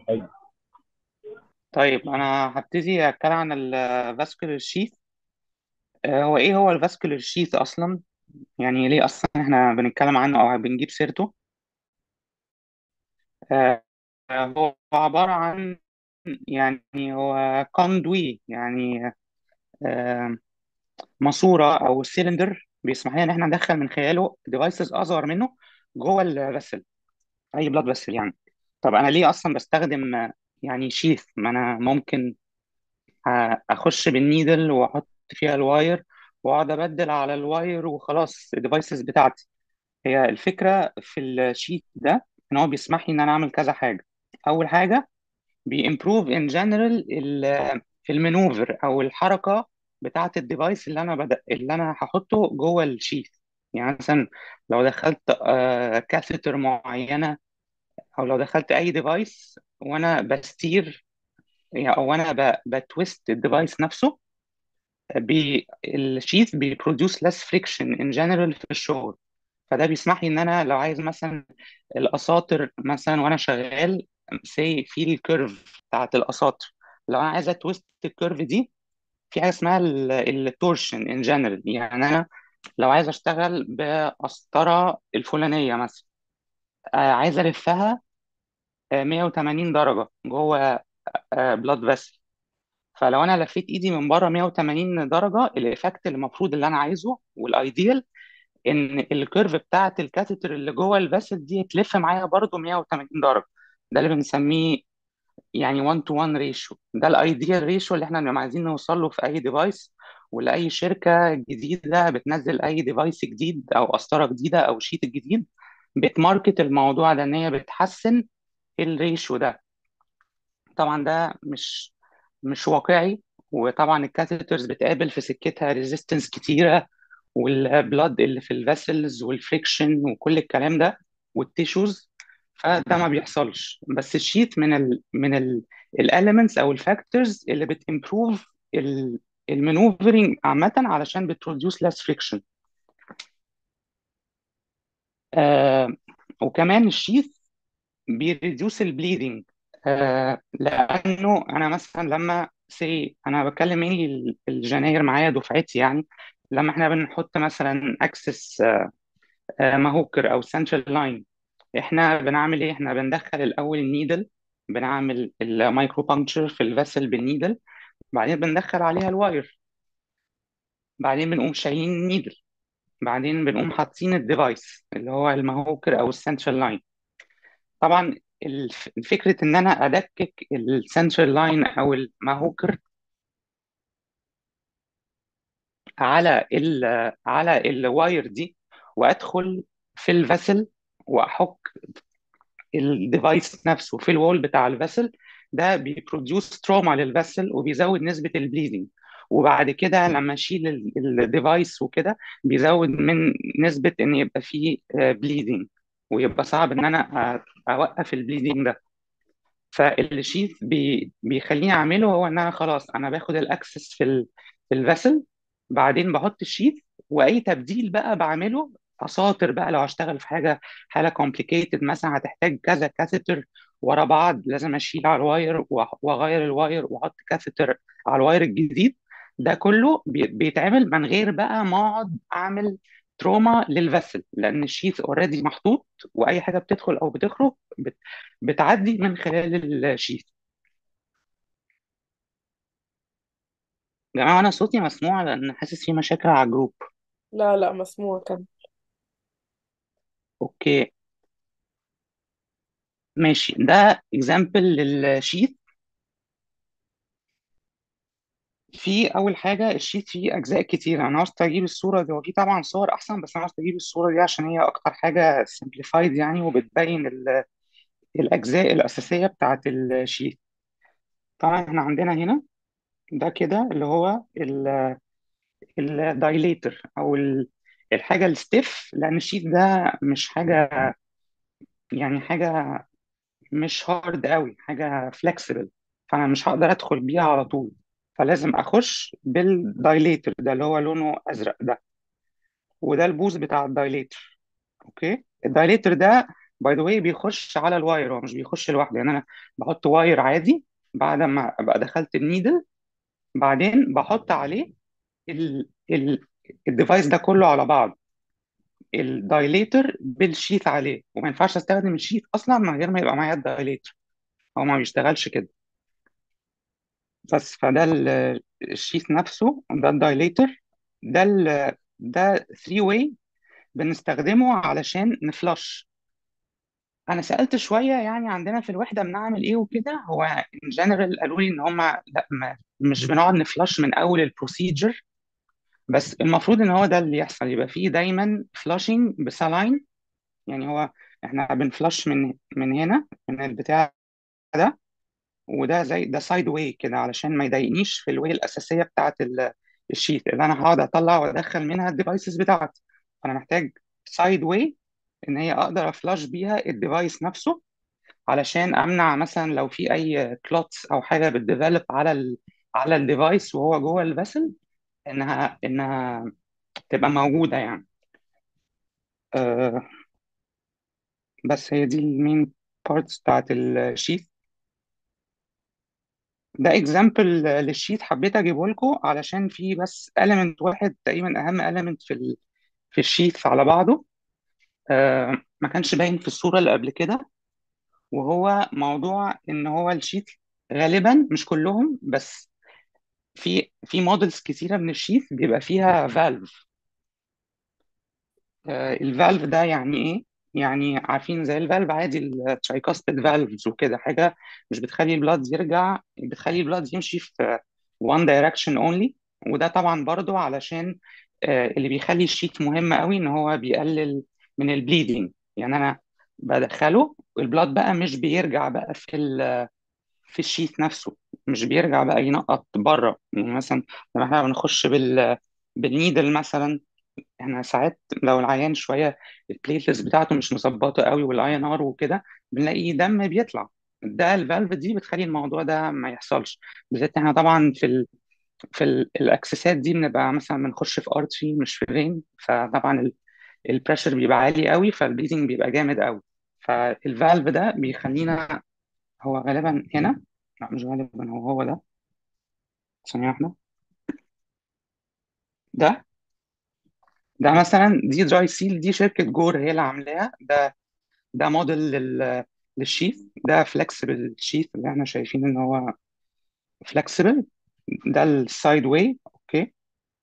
طيب طيب انا هبتدي اتكلم عن الفاسكولار شيث هو ايه هو الفاسكولار شيث اصلا يعني ليه اصلا احنا بنتكلم عنه او بنجيب سيرته آه، هو عبارة عن يعني هو كوندوي يعني آه، ماسورة او سيلندر بيسمح لنا ان احنا ندخل من خلاله ديفايسز اصغر منه جوه الفاسل اي بلاد فاسل يعني طب انا ليه اصلا بستخدم آه، يعني شيث ما انا ممكن ه- اخش بالنيدل واحط فيها الواير واقعد ابدل على الواير وخلاص الديفايسز بتاعتي هي الفكره في الشيت ده ان هو بيسمح لي ان انا اعمل كذا حاجه اول حاجه بيمبروف ان جنرال المانوفر او الحركه بتاعه الديفايس اللي انا بدأ اللي انا هحطه جوه الشيت يعني مثلا لو دخلت كاثيتر معينه او لو دخلت اي ديفايس وانا بستير يعني او انا ب- بتويست الديفايس نفسه بي الشيث بيبروديوس less friction in general في الشغل فده بيسمح لي ان انا لو عايز مثلا الاساطر مثلا وانا شغال سي في الكيرف بتاعت الاساطر لو انا عايز اتويست الكيرف دي في حاجه اسمها التورشن ان جنرال يعني انا لو عايز اشتغل بقسطره الفلانيه مثلا آه، عايز الفها آه، 180 درجه جوه بلاد فيسل فلو انا لفيت ايدي من بره 180 درجه الايفكت اللي المفروض اللي انا عايزه والايديال ان الكيرف بتاعت الكاتيتر اللي جوه الفاسل دي تلف معايا برضو 180 درجه ده اللي بنسميه يعني 1 تو 1 ريشيو ده الايديال ريشيو اللي احنا بنبقى عايزين نوصل له في اي ديفايس ولاي شركه جديده بتنزل اي ديفايس جديد او قسطره جديده او شيت جديد بتماركت الموضوع ده ان هي بتحسن الريشيو ده طبعا ده مش مش واقعي وطبعا الكاثيترز بتقابل في سكتها ريزيستنس كتيره والبلاد اللي في الفاسلز والفريكشن وكل الكلام ده والتيشوز فده ما بيحصلش بس الشيت من ال من ال الاليمنتس او الفاكتورز اللي بتمبروف المانوفرنج عامه علشان بتروديوس less friction آه وكمان الشيت بيريديوس البليدنج آه لانه انا مثلا لما سي انا بتكلم مين الجناير معايا دفعتي يعني لما احنا بنحط مثلا اكسس ماهوكر او سنترال لاين احنا بنعمل ايه احنا بندخل الاول النيدل بنعمل المايكرو بانكتشر في الفاسل بالنيدل بعدين بندخل عليها الواير بعدين بنقوم شايلين النيدل بعدين بنقوم حاطين الديفايس اللي هو الماهوكر او السنترال لاين طبعا الف- الفكرة ان انا ادكك السنترال لاين او الماهوكر على ال على الواير دي وادخل في الفاسل واحك الديفايس نفسه في الوول بتاع الفاسل ده بيبروديوس تروما للفاسل وبيزود نسبة البليدنج وبعد كده لما اشيل الديفايس وكده بيزود من نسبة ان يبقى فيه بليدنج ويبقى صعب ان انا أ- اوقف البليدنج ده فالشيث بي بيخليني اعمله هو ان انا خلاص انا باخد الاكسس في ال في الفاسل بعدين بحط الشيث واي تبديل بقى بعمله اساطر بقى لو هشتغل في حاجه حاله كومبليكيتد مثلا هتحتاج كذا كاثيتر ورا بعض لازم اشيل على الواير وأح- واغير الواير واحط كاثيتر على الواير الجديد ده كله بي- بيتعمل من غير بقى ما اقعد اعمل تروما للفاسل لان الشيث اوريدي محطوط واي حاجه بتدخل او بتخرج بت- بتعدي من خلال الشيث يا جماعه انا صوتي مسموع لان حاسس في مشاكل على الجروب لا لا مسموع كان اوكي ماشي ده اكزامبل للشيث في اول حاجه الشيت فيه اجزاء كتير انا عاوز اجيب الصوره دي هو في طبعا صور احسن بس انا عاوز اجيب الصوره دي عشان هي اكتر حاجه سمبليفايد يعني وبتبين ال- الاجزاء الاساسيه بتاعت الشيت طبعا احنا عندنا هنا ده كده اللي هو الدايليتر او ال- الحاجه الستيف لان الشيت ده مش حاجه يعني حاجه مش هارد قوي حاجه فلكسبل فانا مش هقدر ادخل بيها على طول فلازم اخش بالدايليتر ده اللي هو لونه ازرق ده وده البوز بتاع الدايليتر اوكي الدايليتر ده باي ذا واي بيخش على الواير هو مش بيخش لوحده يعني انا بحط واير عادي بعد ما ابقى دخلت النيدل بعدين بحط عليه ال ال الديفايس ده كله على بعض الدايليتر بالشيث عليه وما ينفعش استخدم الشيث اصلا من غير ما يبقى معايا الدايليتر هو ما بيشتغلش كده بس فده ال- الشيث نفسه ده الدايليتر ده ال ده 3 واي بنستخدمه علشان نفلش انا سالت شويه يعني عندنا في الوحده بنعمل ايه وكده هو ان جنرال قالوا لي ان هم لا ما مش بنقعد نفلش من اول البروسيجر بس المفروض ان هو ده اللي يحصل يبقى فيه دايما فلاشنج بسلاين يعني هو احنا بنفلش من من هنا من البتاع ده وده زي ده سايد واي كده علشان ما يضايقنيش في الواي الاساسيه بتاعت ال- الشيت اللي انا هقعد اطلع وادخل منها الديفايسز بتاعتي فانا محتاج سايد واي ان هي اقدر افلاش بيها الديفايس نفسه علشان امنع مثلا لو في اي كلوتس او حاجه بتديفلوب على ال على الديفايس وهو جوه الفيسل انها انها تبقى موجوده يعني أه بس هي دي المين بارتس بتاعت الشيت ده اكزامبل للشيت حبيت اجيبه لكم علشان في بس element واحد تقريبا اهم element في ال في الشيت على بعضه أه ما كانش باين في الصوره اللي قبل كده وهو موضوع ان هو الشيت غالبا مش كلهم بس في في موديلز كتيره من الشيث بيبقى فيها فالف الفالف ده يعني ايه يعني عارفين زي الفالف عادي الترايكاستد فالفز وكده حاجه مش بتخلي البلاد يرجع بتخلي البلاد يمشي في one direction only وده طبعا برضو علشان آه، اللي بيخلي الشيت مهم قوي ان هو بيقلل من البليدنج يعني انا بدخله البلاد بقى مش بيرجع بقى في ال في الشيت نفسه مش بيرجع بقى ينقط بره يعني مثلا لما احنا بنخش بال بالنيدل مثلا احنا ساعات لو العيان شويه البليتلز بتاعته مش مظبطه قوي والاي ان ار وكده بنلاقي دم بيطلع ده الفالف دي بتخلي الموضوع ده ما يحصلش بالذات احنا طبعا في ال في ال الاكسسات دي بنبقى مثلا بنخش في ارتري مش في فين فطبعا البريشر بيبقى عالي قوي فالبليدنج بيبقى جامد قوي فالفالف ده بيخلينا هو غالبا هنا لا مش غالبا هو هو ده ثانية واحدة ده ده مثلا دي دراي سيل دي شركة جور هي اللي عاملاها ده ده موديل لل للشيث ده فلكسبل شيث اللي احنا شايفين ان هو فلكسبل ده السايد واي اوكي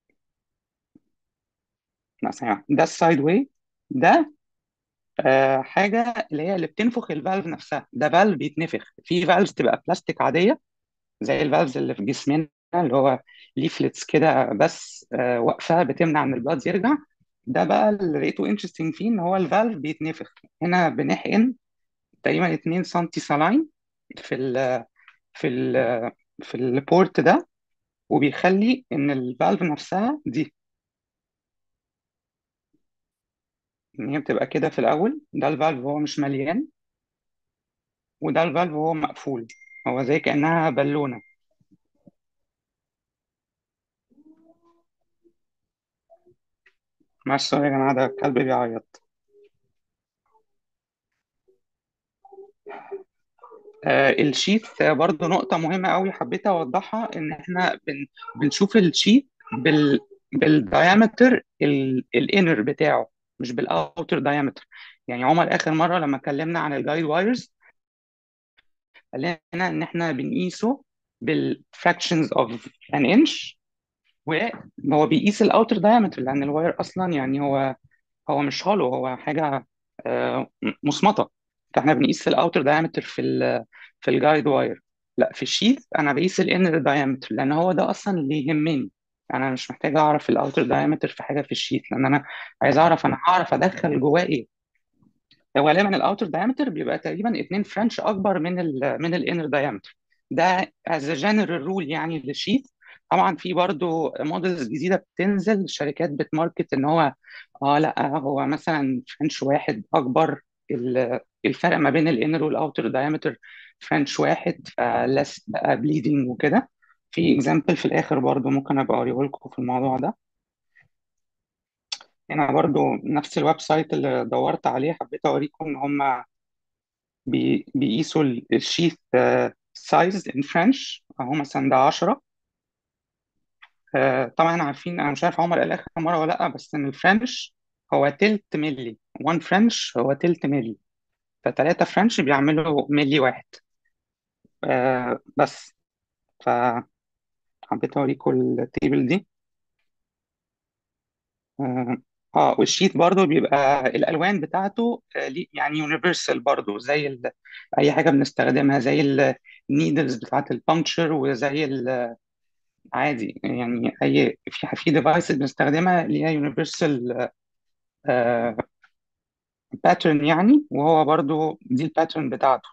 لا ثانية واحدة. ده السايد واي ده آه حاجة اللي هي اللي بتنفخ الفالف نفسها ده فالف بيتنفخ في فالفز تبقى بلاستيك عادية زي الفالفز اللي في جسمنا اللي هو ليفلتس كده بس آه، واقفه بتمنع ان البلاد يرجع ده بقى اللي لقيته انترستنج فيه ان هو الفالف بيتنفخ هنا بنحقن تقريبا 2 سنتي سلاين في ال في ال في البورت ده وبيخلي ان الفالف نفسها دي ان هي بتبقى كده في الاول ده الفالف هو مش مليان وده الفالف هو مقفول هو زي كانها بالونه معلش سوري يا جماعه ده الكلب بيعيط آه، الشيت آه، برضو نقطة مهمة قوي حبيت أوضحها إن إحنا بن بنشوف الشيت بال بالدايمتر الانر بتاعه مش بالاوتر دايمتر يعني عمر آخر مرة لما اتكلمنا عن الجايد وايرز قال لنا إن إحنا بنقيسه بالفراكشنز اوف ان انش وهو بيقيس الاوتر دايمتر لأن الواير أصلا يعني هو هو مش هولو هو حاجة آه، مصمتة فاحنا بنقيس الاوتر دايمتر في ال في الجايد واير لا في الشيث انا بقيس الانر دايمتر لان هو ده اصلا اللي يهمني انا مش محتاج اعرف الاوتر دايمتر في حاجه في الشيث لان انا عايز اعرف انا هعرف ادخل جواه ايه هو غالبا الاوتر دايمتر بيبقى تقريبا 2 فرنش اكبر من ال من الانر دايمتر ده از جنرال رول يعني للشيث طبعا في برضو موديلز جديده بتنزل الشركات بتماركت ان هو اه لا هو مثلا فرنش واحد اكبر ال- الفرق ما بين الانر والاوتر دايمتر فرنش واحد فلس بقى بليدنج وكده في اكزامبل في الاخر برضو ممكن ابقى اوريه لكم في الموضوع ده هنا برضو نفس الويب سايت اللي دورت عليه حبيت اوريكم ان هم بي بيقيسوا ال- الشيث سايز ان فرنش اهو مثلا ده 10 آه، طبعا عارفين انا مش عارف عمر قال اخر مره ولا لا بس ان الفرنش هو تلت ملي 1 فرنش هو تلت ملي فتلاتة فرنش بيعملوا ملي واحد آه بس فحبيت اوريكم التيبل دي اه آه، والشيت برضو بيبقى الالوان بتاعته آه، ليه- يعني يونيفرسال برضو زي ال... اي حاجه بنستخدمها زي النيدلز بتاعت البانكشر وزي ال- عادي يعني اي في في ديفايس بنستخدمها ليها يونيفرسال باترن يعني وهو برضو دي الباترن بتاعته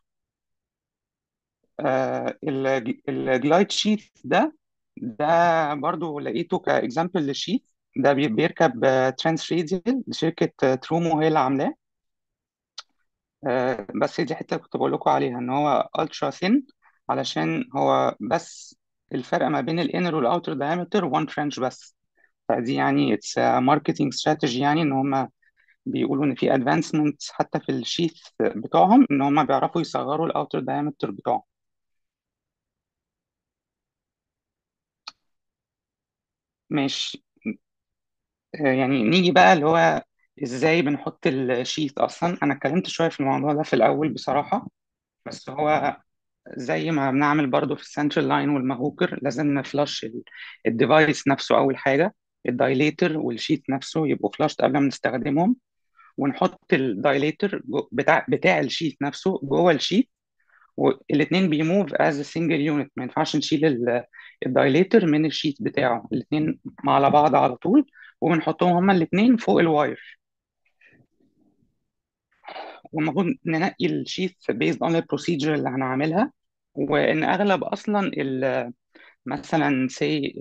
آه الجلايد شيت ده ده برضو لقيته كاكزامبل للشيت ده بي- بيركب ترانس راديال لشركه ترومو هي اللي عاملاه آه، بس دي حته كنت بقول لكم عليها ان هو الترا ثين علشان هو بس الفرق ما بين الانر والاوتر دايمتر 1 فرنش بس فدي يعني اتس ماركتنج استراتيجي يعني ان هم بيقولوا ان في ادفانسمنت حتى في الشيث بتوعهم ان هم بيعرفوا يصغروا الاوتر دايمتر بتوعهم ماشي آه، يعني نيجي بقى اللي هو ازاي بنحط الشيث اصلا انا اتكلمت شويه في الموضوع ده في الاول بصراحه بس هو زي ما بنعمل برضو في السنترال لاين والمهوكر لازم نفلاش ال- الديفايس نفسه اول حاجه الدايليتر والشيت نفسه يبقوا فلاشت قبل ما نستخدمهم ونحط الدايليتر جو- بتاع بتاع الشيت نفسه جوه الشيت والاثنين بيموف از سنجل يونت ما ينفعش نشيل ال- الدايليتر من الشيت بتاعه الاثنين على بعض على طول وبنحطهم هما الاثنين فوق الواير والمفروض ننقي الشيت بيزد اون البروسيجر اللي هنعملها وان اغلب اصلا مثلا سي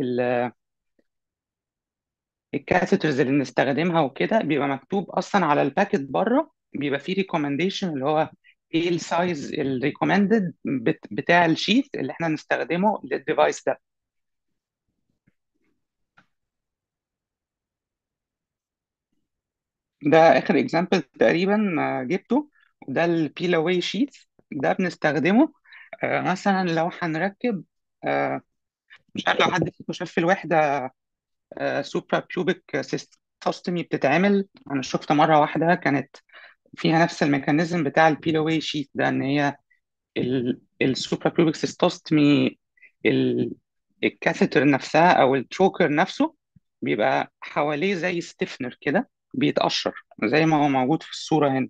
الكاثيترز اللي بنستخدمها وكده بيبقى مكتوب اصلا على الباكت بره بيبقى فيه ريكومنديشن اللي هو ايه السايز الريكومندد بتاع الشيت اللي احنا نستخدمه للديفايس ده ده اخر اكزامبل تقريبا آه، جبته ده البيل اواي شيت ده بنستخدمه آه، مثلا لو هنركب آه، مش عارف لو حد فيكم شاف في الوحده سوبرا بيوبك سيستمي بتتعمل انا شفت مره واحده كانت فيها نفس الميكانيزم بتاع البيل اواي شيت ده ان هي السوبرا بيوبك سيستوستمي الكاثيتر نفسها او التروكر نفسه بيبقى حواليه زي ستيفنر كده بيتقشر زي ما هو موجود في الصورة هنا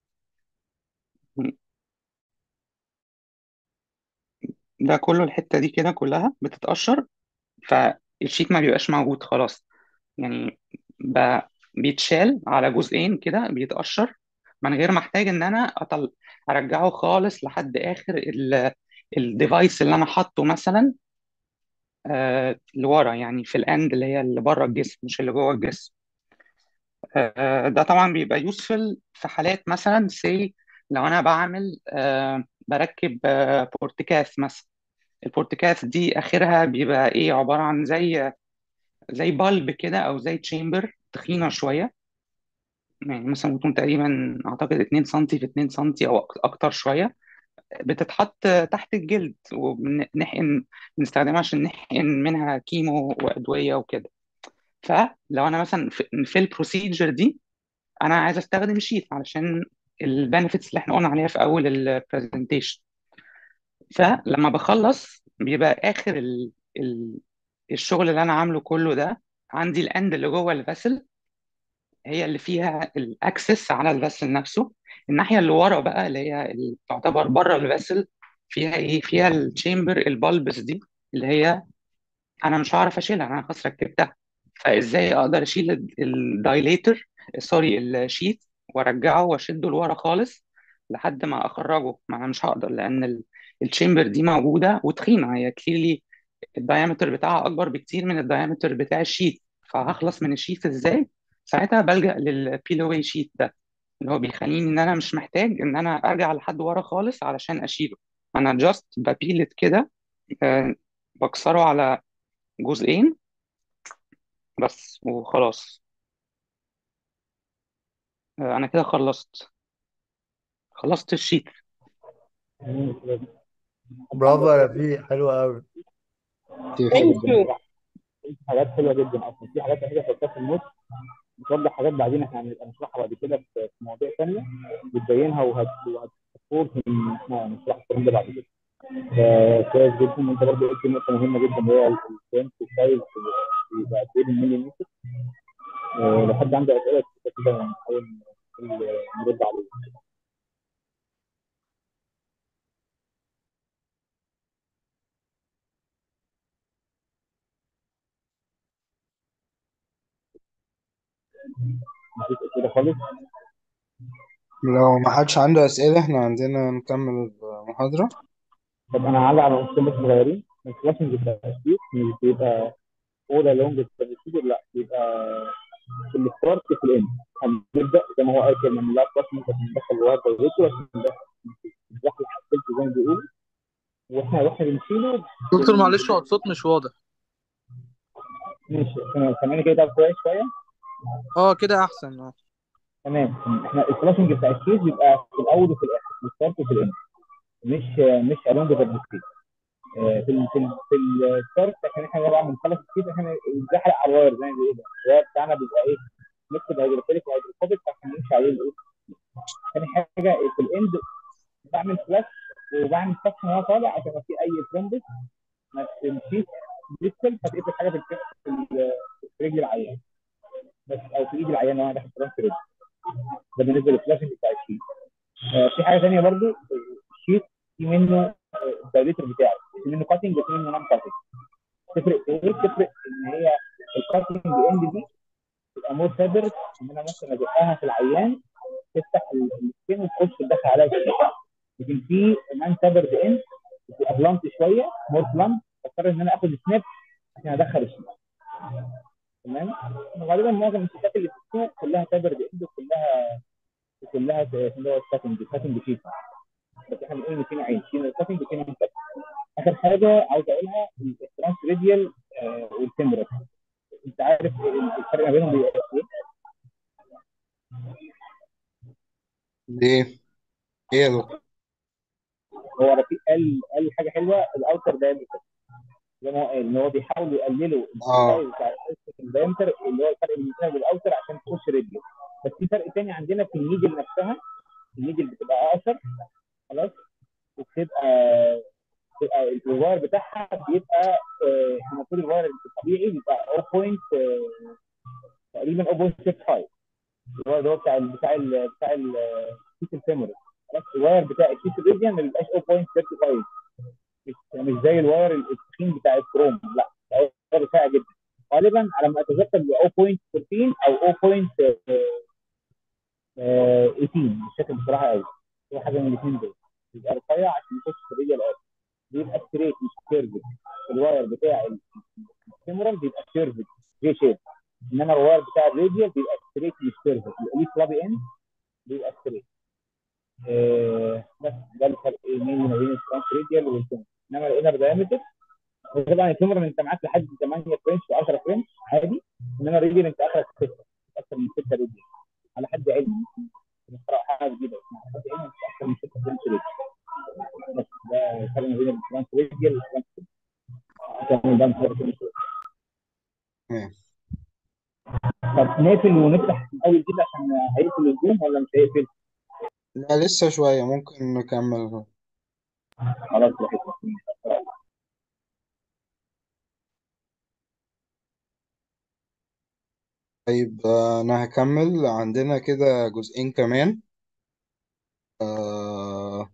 ده كله الحتة دي كده كلها بتتقشر فالشيت ما بيبقاش موجود خلاص يعني ب- بيتشال على جزئين كده بيتقشر من غير ما احتاج ان انا أطل... ارجعه خالص لحد اخر ال... الديفايس اللي انا حاطه مثلا آه لورا يعني في الاند اللي هي اللي بره الجسم مش اللي جوه الجسم آه ده طبعا بيبقى يوسفل في حالات مثلا سي لو انا بعمل آه بركب آه بورتكاس مثلا البورتكاس دي اخرها بيبقى ايه عباره عن زي زي بالب كده او زي تشامبر تخينه شويه يعني مثلا بتكون تقريبا اعتقد 2 سم في 2 سم او أك- اكتر شويه بتتحط تحت الجلد وبنحقن بنستخدمها عشان نحقن منها كيمو وادويه وكده فلو انا مثلا في, في البروسيجر دي انا عايز استخدم شيت علشان البنفيتس اللي احنا قلنا عليها في اول البرزنتيشن فلما بخلص بيبقى اخر ال ال الشغل اللي انا عامله كله ده عندي الاند اللي جوه الفاسل هي اللي فيها الاكسس على الفاسل نفسه الناحيه اللي ورا بقى اللي هي اللي تعتبر بره الفاسل فيها ايه فيها التشامبر البالبس دي اللي هي انا مش هعرف اشيلها انا خلاص ركبتها فازاي اقدر اشيل الدايليتر سوري الشيت وارجعه واشده لورا خالص لحد ما اخرجه ما انا مش هقدر لان الشامبر دي موجوده وتخينه هي كليرلي الدايمتر بتاعها اكبر بكتير من الدايمتر بتاع الشيت فهخلص من الشيت ازاي ساعتها بلجأ للبيلوي شيت ده اللي هو بيخليني ان انا مش محتاج ان انا ارجع لحد ورا خالص علشان اشيله انا جاست ببيلت كده آه، بكسره على جزئين بس وخلاص آه، انا كده خلصت خلصت الشيت برافو يا رفيق حلو قوي كتير ثانك جدا يو في حاجات حلوه جدا اصلا في حاجات محتاجه تحطها في النص بتوضح حاجات بعدين احنا هنبقى نشرحها بعد كده في في مواضيع ثانيه بتبينها وهتفور ان احنا نشرح الكلام ده بعد كده فكويس جدا انت برضه قلت نقطه مهمه جدا اللي هي الفرنس سايز بيبقى قد ايه بالمليمتر آه، لو حد عنده اسئله كده نحاول نرد عليه مفيش اسئله خالص لو ما حدش عنده أسئلة احنا عندنا نكمل المحاضرة طب انا هعلق على نقطتين بس صغيرين الفلاشنج بتاع التشبيك مش بيبقى اولى لونج بروسيدور لا بيبقى في الستارت في الاند هنبدا زي ما هو قال كده من لا فلاش ممكن ندخل الواير دايركتور عشان نزحلق السلك زي ما بيقولوا واحنا واحنا بنشيله دكتور بن- معلش هو الصوت مش واضح ماشي سامعني- سامعني كده طب كويس شويه اه كده احسن اه تمام احنا الفلاشنج بتاع الكيس بيبقى في الاول وفي الاخر في الستارت وفي الاند مش مش الونج ذا بروسيدور آه، في ال في ال في الستارت عشان احنا طبعا بنخلص الكيس احنا بنزحلق على الواير زي ما بيقولوا الواير بتاعنا بيبقى ايه ميكسد هيدروفيليك وهيدروفوبيك عشان نمشي عليه الايه تاني حاجه في الاند بعمل فلاش وبعمل سكشن وهو طالع عشان لو في اي ترومبس ما تمشيش ديستل فتقفل حاجه في الكتف في ال- في رجل العيان بس او في ايد العيان لو انا داخل فرونت رجل ده بالنسبه للفلاشنج بتاع الشيت آه، في حاجه ثانيه برضو الشيت في منه الدايليتر بتاعه في منه كاتنج وفي منه نون كاتنج تفرق في ايه؟ تفرق ان هي الكاتنج اند دي تبقى مور فابرك ان انا ممكن ازقها في العيان تفتح ال- السكين وتخش تدخل عليها الشيت لكن في مان تابرد اند بتبقى بلانت شويه مور بلانت بضطر ان انا اخد سناب عشان ادخل الشيت تمام وغالبا معظم الشيتات اللي في السوق كلها تابرد اند وكلها كلها اللي هو الكاتنج كاتنج شيت بس احنا بنقول ان في نوعين في الكاتنج وفي نون كاتنج اخر حاجه عاوز اقولها الترانس راديال والتمبرال انت عارف الفرق ما بينهم بيبقى ايه؟ ليه؟ ايه يا دكتور؟ هو رفيق قال قال حاجه حلوه الاوتر دايمتر زي ما هو قال ان هو بيحاولوا يقللوا اه السايز بتاع الدايمتر اللي هو الفرق بين الانترنال والاوتر عشان تخش راديال بس في فرق تاني عندنا في النيدل نفسها النيدل بتبقى اقصر خلاص وبتبقى بتبقى الواير بتاعها بيبقى آه، المفروض الواير الطبيعي بيبقى 0. آه، تقريبا 0.65 الواير اللي هو بتاع ال بتاع ال بتاع الكيس الفيمورال بس الواير بتاع الكيس الريديان ما بيبقاش 0.35 مش مش زي الواير التخين بتاع الكروم لا الواير رفيع جدا غالبا على ما اتذكر بيبقى 0.14 او 0.18 مش فاكر بصراحه قوي هو حاجه من الاثنين دول بيبقى رفيع عشان يخش في الريديال ارض بيبقى ستريت مش كيرفد الواير بتاع الفيمورال بيبقى كيرفد جي شيب انما الواير بتاع الراديال بيبقى ستريت مش كيرفد ليه فلابي اند بيبقى ستريت آه بس ده الفرق مين ما بين الترانس راديال والفيمورال انما الانر دايمتر طبعا الفيمورال انت معاك لحد 8 فرنش و10 فرنش عادي انما الراديال انت اخرك 6 اكثر من 6 راديال على حد علمي بنقرا حاجه جديده على حد علمي مش اكثر من 6 فرنش راديال بس ده الفرق ما بين الترانس راديال والترانس عشان ده مش فرق تمام. طب نقفل ونفتح من اول جديد عشان هيقفل الزوم ولا مش هيقفل؟ لا لسه شوية ممكن نكمل خلاص براحتك طيب آه، أنا هكمل عندنا كده جزئين كمان آه،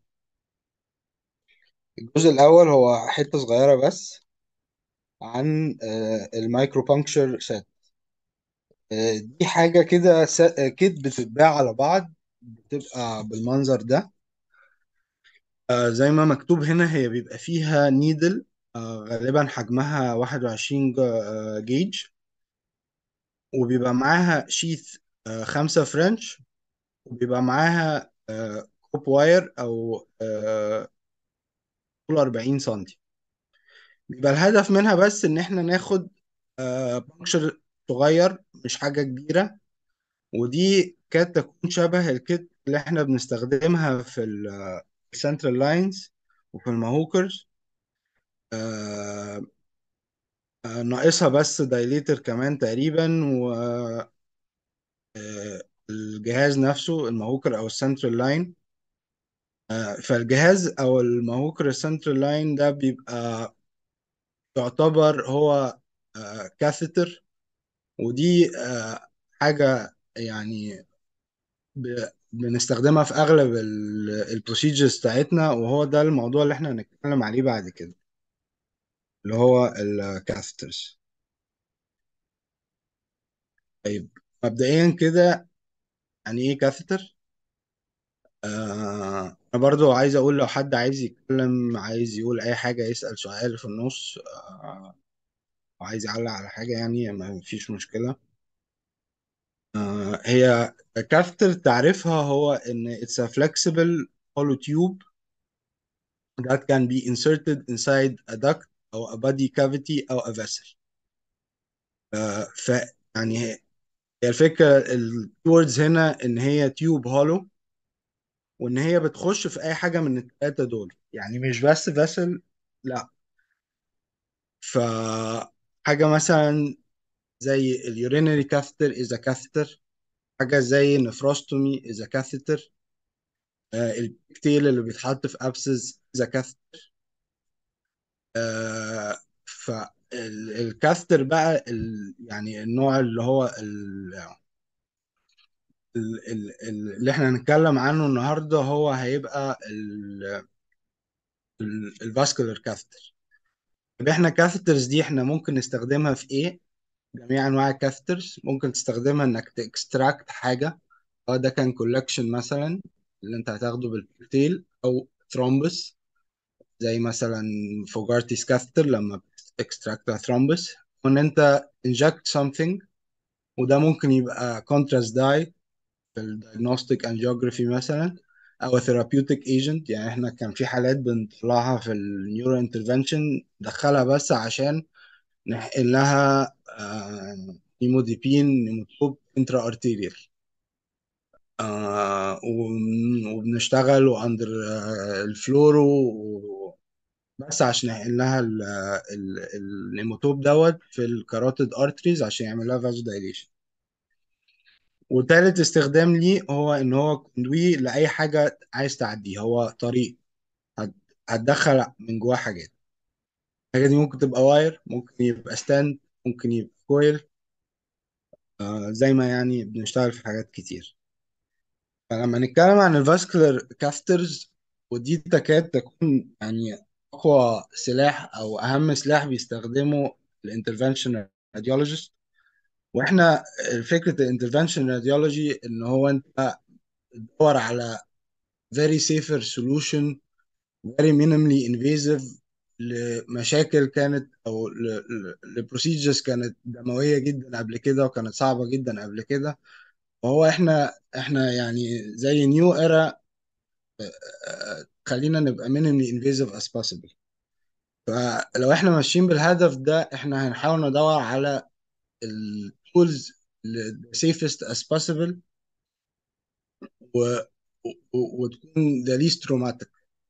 الجزء الأول هو حتة صغيرة بس عن آه، المايكرو بانكشر سيت آه، دي حاجة كده س- آه، كيت بتتباع على بعض بتبقى بالمنظر ده آه، زي ما مكتوب هنا هي بيبقى فيها نيدل آه، غالبا حجمها 21 جا- آه، جيج وبيبقى معاها شيث آه، خمسة فرنش وبيبقى معاها آه، كوب واير أو آه، طول 40 سنتي بيبقى الهدف منها بس إن إحنا ناخد بانكشر صغير مش حاجة كبيرة ودي تكاد تكون شبه الكت اللي احنا بنستخدمها في السنترال لاينز وفي الماهوكرز آه، آه، ناقصها بس دايليتر كمان تقريبا و آه، الجهاز نفسه الماهوكر او السنترال لاين فالجهاز او الماهوكر السنترال لاين ده بيبقى يعتبر هو كاثيتر ودي آه، حاجة يعني ب- بنستخدمها في اغلب البروسيجرز بتاعتنا وهو ده الموضوع اللي احنا هنتكلم عليه بعد كده اللي هو الكاثيترز طيب مبدئيا كده يعني ايه كاثيتر آه انا برضو عايز اقول لو حد عايز يتكلم عايز يقول اي حاجة يسأل سؤال في النص آه وعايز يعلق على حاجة يعني ما فيش مشكلة آه هي كاثيتر تعريفها هو ان it's a flexible hollow tube that can be inserted inside a duct أو a body cavity أو a vessel. آه، ف يعني هي هي الفكرة الكيوردز هنا إن هي تيوب هولو وإن هي بتخش في أي حاجة من التلاتة دول يعني مش بس vessel لا ف حاجة مثلا زي اليورينري catheter is a catheter حاجة زي نفروستومي is a catheter آه، البيكتيل اللي بيتحط في abscess is a catheter آه، فالكاستر بقى ال يعني النوع اللي هو ال ال ال ال- اللي احنا هنتكلم عنه النهارده هو هيبقى الفاسكولار كاثتر طب احنا كاثترز دي احنا ممكن نستخدمها في ايه؟ جميع انواع الكاثترز ممكن تستخدمها انك تكستراكت حاجه اه ده كان كولكشن مثلا اللي انت هتاخده بالبيكتيل او ثرومبس زي مثلا فوجارتيس كاثتر لما اكستراكت ثرومبس وان انت inject something وده ممكن يبقى contrast dye في الديagnostic angiography مثلا او therapeutic agent يعني احنا كان في حالات بنطلعها في النيورو انترفنشن ندخلها بس عشان نحقن لها آه، نيموديبين نيموتوب انترا ارتيريال آه وبن- وبنشتغل واندر آه الفلورو و- بس عشان يحقن لها ال- ال- النيموتوب دوت في الكاروتيد ارتريز عشان يعمل لها فازو دايليشن وتالت استخدام ليه هو ان هو كوندوي لاي حاجه عايز تعديه هو طريق هت- هتدخل من جواه حاجات الحاجه دي ممكن تبقى واير ممكن يبقى ستاند ممكن يبقى كويل آه زي ما يعني بنشتغل في حاجات كتير فلما نتكلم عن الفاسكولار كافترز ودي تكاد تكون يعني اقوى سلاح او اهم سلاح بيستخدمه الانترفنشن راديولوجيست واحنا فكره الانترفنشن راديولوجي ان هو انت تدور على very safer solution very minimally invasive لمشاكل كانت او لبروسيجرز كانت دمويه جدا قبل كده وكانت صعبه جدا قبل كده وهو احنا احنا يعني زي نيو ايرا خلينا نبقى minimally invasive as possible فلو احنا ماشيين بالهدف ده احنا هنحاول ندور على التولز safest as possible و... و... وتكون the least traumatic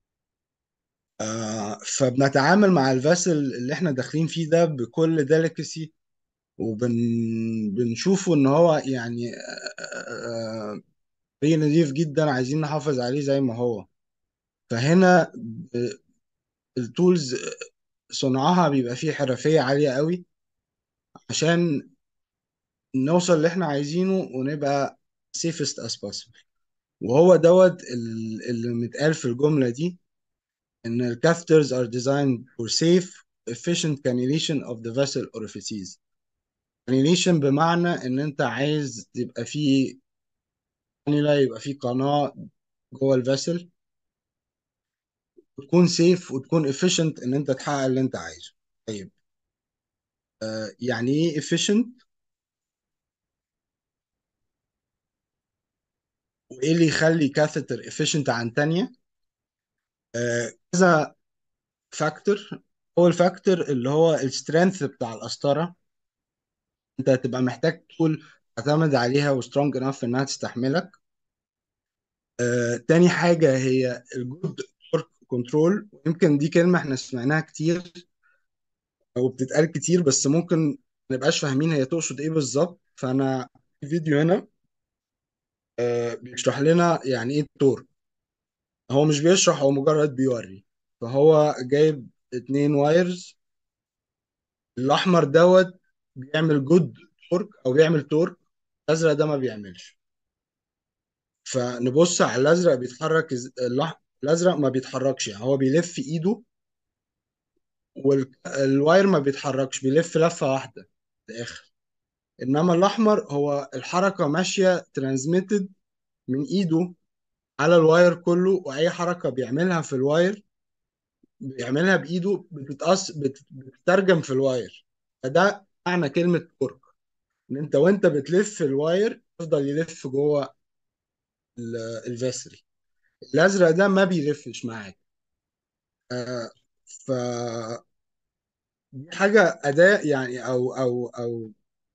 آه فبنتعامل مع الفاسل اللي احنا داخلين فيه ده بكل ديليكسي وبنشوفه ان هو يعني آه، آه، فريق نظيف جدا عايزين نحافظ عليه زي ما هو فهنا ب- التولز صنعها بيبقى فيه حرفية عالية قوي عشان نوصل اللي احنا عايزينه ونبقى safest as possible وهو دوت ال- اللي متقال في الجملة دي إن ال catheters are designed for safe efficient cannulation of the vessel orifices cannulation بمعنى إن أنت عايز يبقى فيه cannula يبقى فيه قناة جوه الفاسل وتكون safe وتكون efficient إن أنت تحقق اللي أنت عايزه طيب آه يعني إيه efficient وإيه اللي يخلي catheter efficient عن تانية آه كذا فاكتور أول فاكتور اللي هو السترينث بتاع القسطرة انت هتبقى محتاج تقول تعتمد عليها وسترونج انف انها تستحملك آه، تاني حاجة هي الجود تورك كنترول ويمكن دي كلمة احنا سمعناها كتير او بتتقال كتير بس ممكن ما نبقاش فاهمين هي تقصد ايه بالظبط فانا في فيديو هنا آه، بيشرح لنا يعني ايه التورك هو مش بيشرح هو مجرد بيوري فهو جايب اتنين وايرز الاحمر دوت بيعمل جود تورك او بيعمل تورك الازرق ده ما بيعملش فنبص على الازرق بيتحرك إز- الأح- الازرق ما بيتحركش يعني هو بيلف ايده والواير ما بيتحركش بيلف لفة واحدة للآخر انما الاحمر هو الحركة ماشية ترانزميتد من ايده على الواير كله واي حركة بيعملها في الواير بيعملها بايده بتتقص بت- بتترجم في الواير فده معنى كلمة تورك ان انت وانت بتلف الواير يفضل يلف جوه ال- الفيسل الازرق ده ما بيلفش معاك آه ف دي حاجة أداة يعني أو أو أو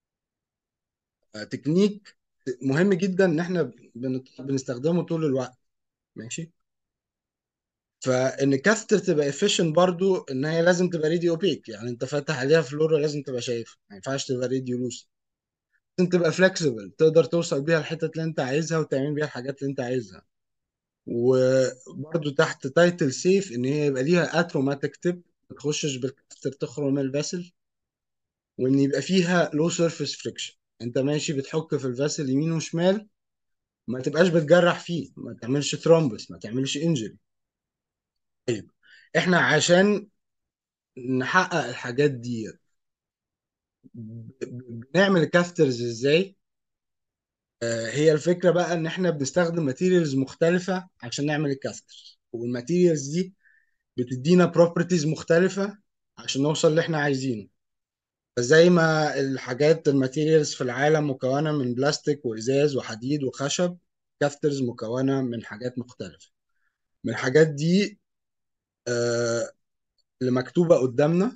تكنيك مهم جدا إن إحنا بن- بنستخدمه طول الوقت ماشي فإن كاستر تبقى efficient برضو إن هي لازم تبقى راديو اوبيك يعني أنت فاتح عليها فلورا لازم تبقى شايف ما ينفعش تبقى راديو لوس لازم تبقى فلكسبل تقدر توصل بيها الحتت اللي أنت عايزها وتعمل بيها الحاجات اللي أنت عايزها وبرضو تحت تايتل سيف إن هي يبقى ليها اتروماتيك تيب ما تخشش بالكاستر تخرم الفاسل وان يبقى فيها لو سيرفيس فريكشن انت ماشي بتحك في الفاسل يمين وشمال ما تبقاش بتجرح فيه ما تعملش ثرومبس ما تعملش انجري طيب احنا عشان نحقق الحاجات دي ب- ب- بنعمل الكافترز ازاي آه، هي الفكرة بقى ان احنا بنستخدم ماتيريالز مختلفة عشان نعمل الكافترز والماتيريالز دي بتدينا بروبرتيز مختلفة عشان نوصل اللي احنا عايزينه زي ما الحاجات الماتيريالز في العالم مكونة من بلاستيك وإزاز وحديد وخشب كافترز مكونة من حاجات مختلفة من الحاجات دي آه، اللي مكتوبة قدامنا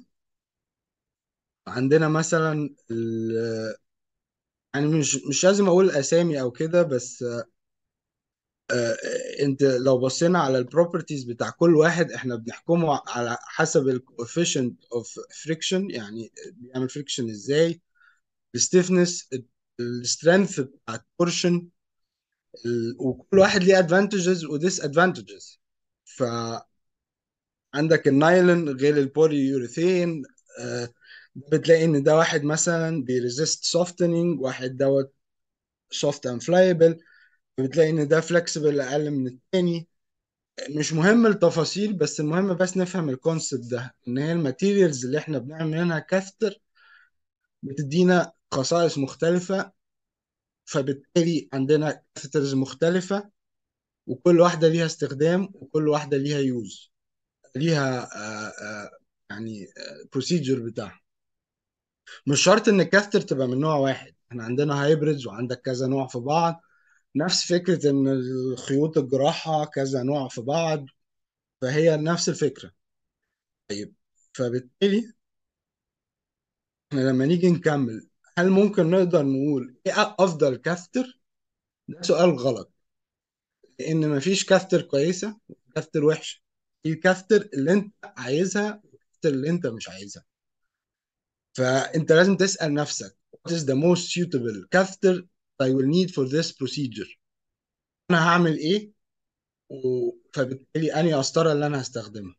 عندنا مثلا ال- يعني مش مش لازم أقول أسامي أو كده بس آه، أنت لو بصينا على البروبرتيز بتاع كل واحد إحنا بنحكمه على حسب الكوفيشنت اوف فريكشن يعني بيعمل فريكشن إزاي الستيفنس السترينث بتاع التورشن ال- وكل واحد ليه ادفانتجز وديس ادفانتجز فعندك النايلون غير البولي يوريثين آه، بتلاقي ان ده واحد مثلا بيريزيست سوفتنينج واحد دوت سوفت اند فلايبل بتلاقي ان ده فلكسبل اقل من التاني مش مهم التفاصيل بس المهم بس نفهم الكونسبت ده ان هي الماتيريالز اللي احنا بنعمل منها كافتر بتدينا خصائص مختلفة فبالتالي عندنا كافترز مختلفة وكل واحدة ليها استخدام وكل واحدة ليها يوز ليها آه، آه، يعني بروسيجر بتاعها مش شرط ان الكافتر تبقى من نوع واحد احنا عندنا هايبريدز وعندك كذا نوع في بعض نفس فكرة ان الخيوط الجراحة كذا نوع في بعض فهي نفس الفكرة طيب فبالتالي احنا لما نيجي نكمل هل ممكن نقدر نقول ايه افضل كافتر ده سؤال غلط لان مفيش كافتر كويسة وكافتر وحشة في الكافتر اللي انت عايزها والكافتر اللي انت مش عايزها فانت لازم تسأل نفسك what is the most suitable catheter I will need for this procedure انا هعمل ايه و... فبالتالي انهي قسطره اللي انا هستخدمها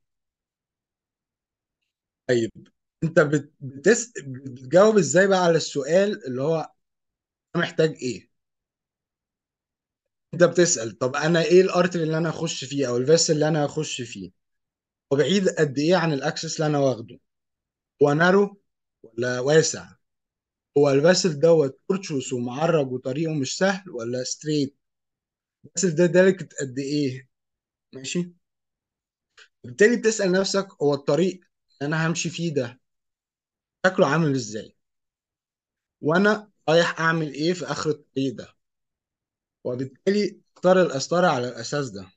طيب انت بت... بتس... بتجاوب ازاي بقى على السؤال اللي هو انا محتاج ايه انت بتسأل طب انا ايه الارتري اللي انا هخش فيه او الفيس اللي انا هخش فيه وبعيد قد ايه عن الاكسس اللي انا واخده هو نارو ولا واسع هو الفاسل دوت تورتشوس ومعرج وطريقه مش سهل ولا ستريت الفاسل ده ديليكت قد ايه ماشي بالتالي بتسأل نفسك هو الطريق اللي انا همشي فيه ده شكله عامل ازاي وانا رايح اعمل ايه في اخر الطريق ده وبالتالي اختار القسطرة على الاساس ده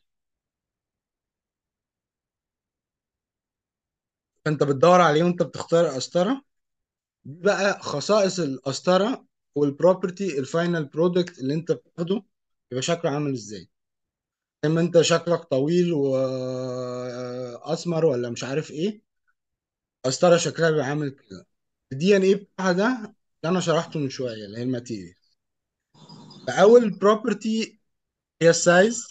فانت بتدور عليه وانت بتختار القسطرة دي بقى خصائص القسطرة والبروبرتي الفاينل برودكت اللي انت بتاخده يبقى شكله عامل ازاي زي ما انت شكلك طويل واسمر ولا مش عارف ايه قسطره شكلها بيبقى عامل كده الدي ان ايه بتاعها ده اللي انا شرحته من شويه اللي هي الماتيريال فاول بروبرتي هي السايز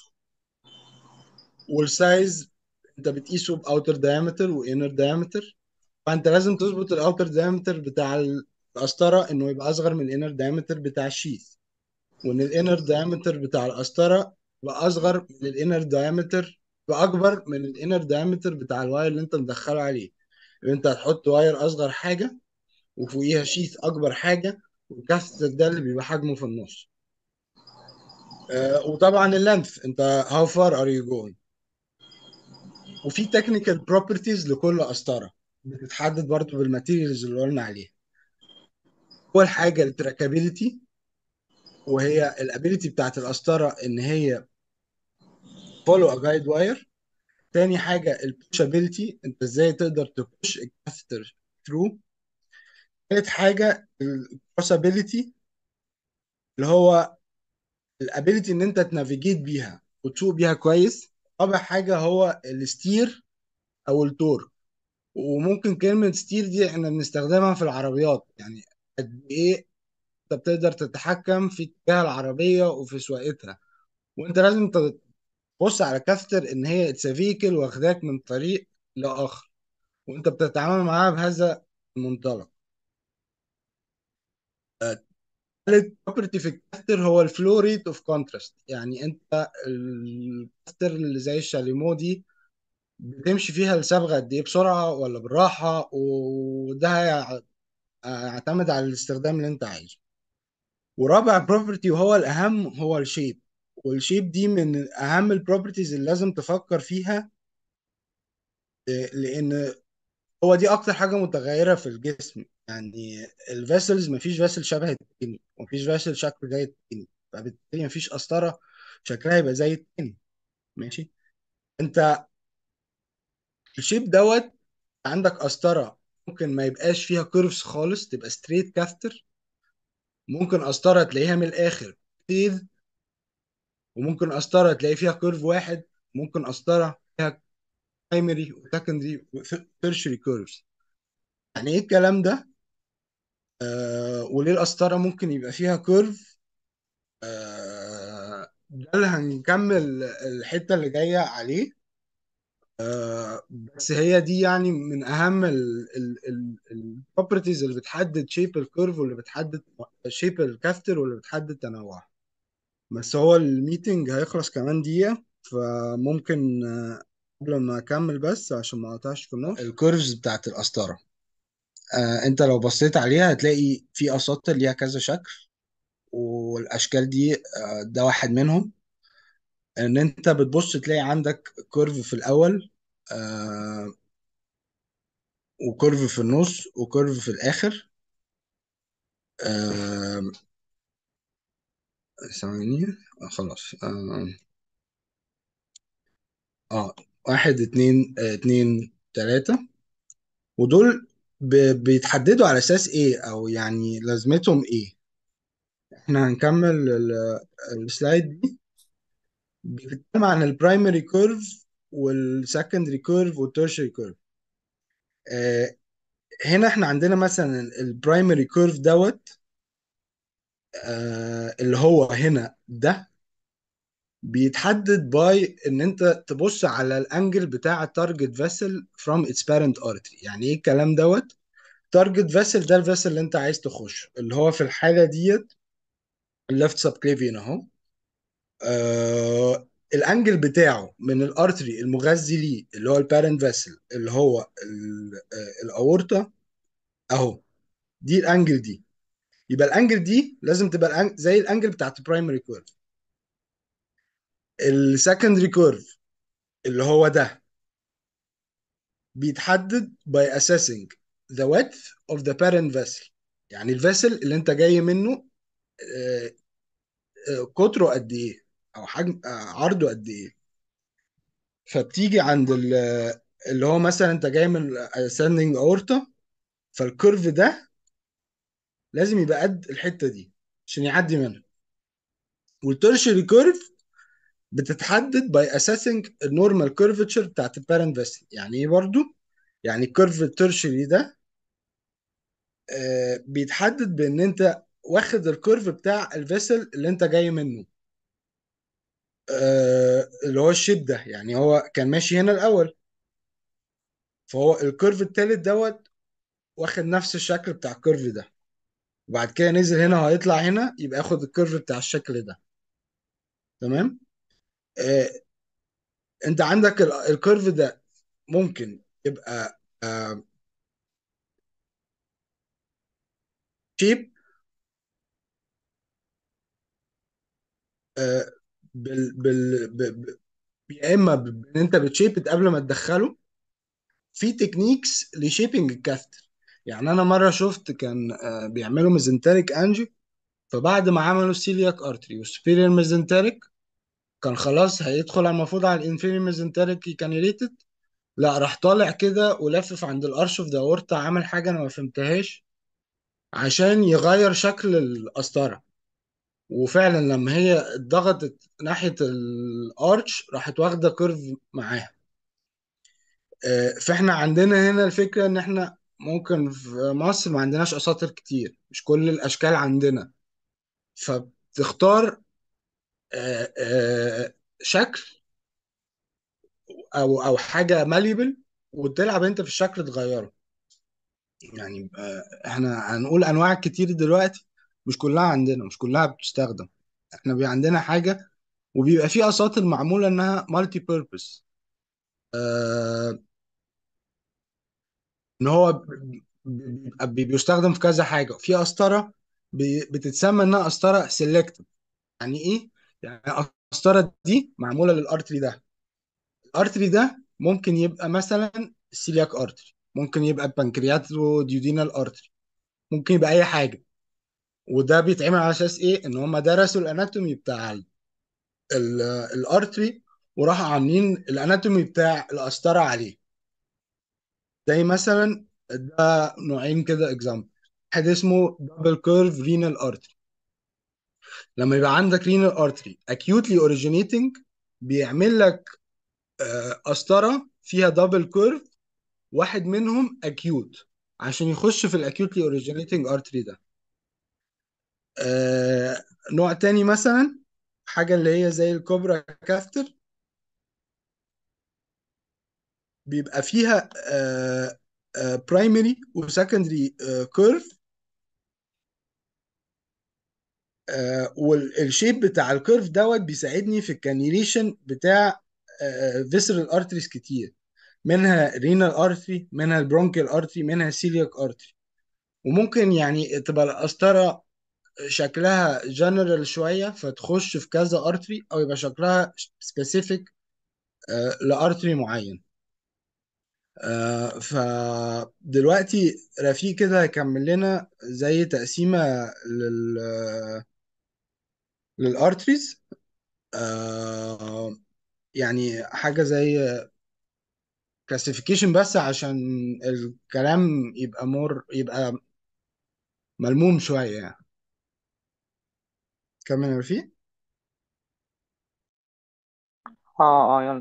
والسايز انت بتقيسه باوتر دايمتر وانر دايمتر فانت لازم تظبط الاوتر دايمتر بتاع القسطره انه يبقى اصغر من الانر دايمتر بتاع الشيث وان الانر دايمتر بتاع القسطره يبقى اصغر من الانر دايمتر يبقى اكبر من الانر دايمتر بتاع الواير اللي انت مدخله عليه يبقى انت هتحط واير اصغر حاجه وفوقيها شيث اكبر حاجه والكاستر ده اللي بيبقى حجمه في النص آه وطبعا اللينث انت how far are you going وفي technical properties لكل قسطره بتتحدد برضه بالماتيريالز اللي قلنا عليها اول حاجه التراكابيلتي وهي الابيليتي بتاعت القسطره ان هي follow a guide wire تاني حاجه البوشابيلتي انت ازاي تقدر تبوش الكاثتر ثرو تالت حاجه الكروسابيلتي اللي هو الابيليتي ان انت تنافيجيت بيها وتسوق بيها كويس رابع حاجه هو الستير او التورك وممكن كلمه ستير دي احنا بنستخدمها في العربيات يعني قد ايه انت بتقدر تتحكم في اتجاه العربيه وفي سواقتها وانت لازم تبص على كافتر ان هي اتس فيكل واخداك من طريق لاخر وانت بتتعامل معاها بهذا المنطلق ثالث بروبرتي في الكافتر هو الفلو ريت اوف كونتراست يعني انت الكافتر اللي زي الشاليمو دي بتمشي فيها الصبغه قد ايه بسرعه ولا بالراحه وده هيعتمد على الاستخدام اللي انت عايزه ورابع بروبرتي وهو الاهم هو الشيب والشيب دي من اهم البروبرتيز اللي لازم تفكر فيها لان هو دي اكتر حاجه متغيره في الجسم يعني الفيسلز مفيش فيسل شبه التاني ومفيش فيسل شكله زي التاني فبالتالي مفيش قسطره شكلها يبقى زي التاني ماشي انت الشيب دوت عندك قسطره ممكن ما يبقاش فيها كيرفز خالص تبقى ستريت كافتر ممكن قسطره تلاقيها من الاخر تيز وممكن قسطره تلاقي فيها كيرف واحد ممكن قسطره فيها برايمري وسكندري وتيرشري كيرفز يعني ايه الكلام ده آه وليه القسطره ممكن يبقى فيها كيرف آه ده اللي هنكمل الحته اللي جايه عليه آه بس هي دي يعني من اهم البروبرتيز اللي بتحدد شيب الكيرف واللي بتحدد شيب الكافتر واللي بتحدد تنوعها بس هو الميتنج هيخلص كمان دقيقة فممكن آه، قبل ما اكمل بس عشان ما اقطعش في النص الكيرفز بتاعت القسطرة آه انت لو بصيت عليها هتلاقي في اساطر ليها كذا شكل والاشكال دي آه ده واحد منهم ان انت بتبص تلاقي عندك كيرف في الاول آه وكيرف في النص وكيرف في الاخر آه ثواني آه خلاص آه, اه واحد اتنين آه اتنين تلاتة ودول ب- بيتحددوا على اساس ايه او يعني لازمتهم ايه احنا هنكمل ال- السلايد دي بيتكلم عن البرايمري كيرف والسكندري كيرف والتيرشري كيرف آه هنا احنا عندنا مثلا البرايمري كيرف دوت آه اللي هو هنا ده بيتحدد باي ان انت تبص على الانجل بتاع التارجت فيسل فروم اتس بارنت ارتري يعني ايه الكلام دوت تارجت فيسل ده الفيسل اللي انت عايز تخش اللي هو في الحاله ديت الليفت سبكليفيان اهو آه الانجل بتاعه من الارتري المغذي ليه اللي هو البارنت فيسل اللي هو ال- آه، الاورطه اهو دي الانجل دي يبقى الانجل دي لازم تبقى الأنج- زي الانجل بتاعت البرايمري كيرف السكندري كيرف اللي هو ده بيتحدد by assessing the width of the parent vessel يعني الفيسل اللي انت جاي منه آه، آه، قطره قد ايه او حجم آه، عرضه قد ايه فبتيجي عند ال- اللي هو مثلا انت جاي من ascending aorta فالكيرف ده لازم يبقى قد الحته دي عشان يعدي منها والترشري كيرف بتتحدد باي اساسنج النورمال كيرفتشر بتاعت البارنت فيسل يعني ايه برضو يعني الكيرف الترشري ده آه بيتحدد بان انت واخد الكيرف بتاع الفيسل اللي انت جاي منه آه اللي هو الشيب ده يعني هو كان ماشي هنا الاول فهو الكيرف التالت دوت واخد نفس الشكل بتاع الكيرف ده وبعد كده نزل هنا وهيطلع هنا يبقى ياخد الكيرف بتاع الشكل ده تمام آه انت عندك ال- الكيرف ده ممكن يبقى آه شيب آه بال بال ب- ب- يا اما ب- ان انت بتشيب قبل ما تدخله في تكنيكس لشيبنج الكافتر يعني انا مره شفت كان آه بيعملوا ميزنتريك انجيو فبعد ما عملوا السيلياك ارتري والسوبيريور ميزنتريك كان خلاص هيدخل على المفروض على الانفيريور ميزنتريك كانيوليتد لا راح طالع كده ولفف عند الارش اوف ذا اورتا عمل حاجه انا ما فهمتهاش عشان يغير شكل القسطره وفعلا لما هي اتضغطت ناحيه الارش راحت واخده كيرف معاها آه، فاحنا عندنا هنا الفكره ان احنا ممكن في مصر ما عندناش اساطير كتير مش كل الاشكال عندنا فبتختار آه، آه، شكل او او حاجه ماليبل وتلعب انت في الشكل تغيره يعني آه، احنا هنقول انواع كتير دلوقتي مش كلها عندنا مش كلها بتستخدم احنا بيبقى عندنا حاجه وبيبقى في اساطير معموله انها مالتي بيربس آه ان هو ب- بيبقى بي- بيستخدم في كذا حاجه في قسطره بي- بتتسمى انها قسطره سيلكتيف يعني ايه يعني القسطره دي معموله للارتري ده الارتري ده ممكن يبقى مثلا سيلياك ارتري ممكن يبقى بانكرياتو ديودينال ارتري ممكن يبقى اي حاجه وده بيتعمل على اساس ايه ان هم درسوا الاناتومي بتاع ال- ال- الارتري وراحوا عاملين الاناتومي بتاع القسطره عليه زي مثلا ده نوعين كده اكزامبل واحد اسمه دبل كيرف رينال ارتري لما يبقى عندك رينال ارتري اكيوتلي اوريجينيتنج بيعمل لك آه، قسطره فيها دبل كيرف واحد منهم اكيوت عشان يخش في الاكيوتلي اوريجينيتنج ارتري ده آه، نوع تاني مثلا حاجه اللي هي زي الكوبرا كافتر بيبقى فيها برايمري وسكندري كيرف والشيب بتاع الكيرف دوت بيساعدني في الكانيليشن بتاع فيسرال ارتريز كتير منها رينال ارتري منها البرونكيال ارتري منها سيلياك ارتري وممكن يعني تبقى القسطره شكلها جنرال شويه فتخش في كذا ارتري او يبقى شكلها سبيسيفيك لارتري معين آه، فدلوقتي رفيق كده هيكمل لنا زي تقسيمة لل للارتريز آه، يعني حاجة زي كلاسيفيكيشن بس عشان الكلام يبقى مور يبقى ملموم شوية يعني كمل يا رفيق اه اه يلا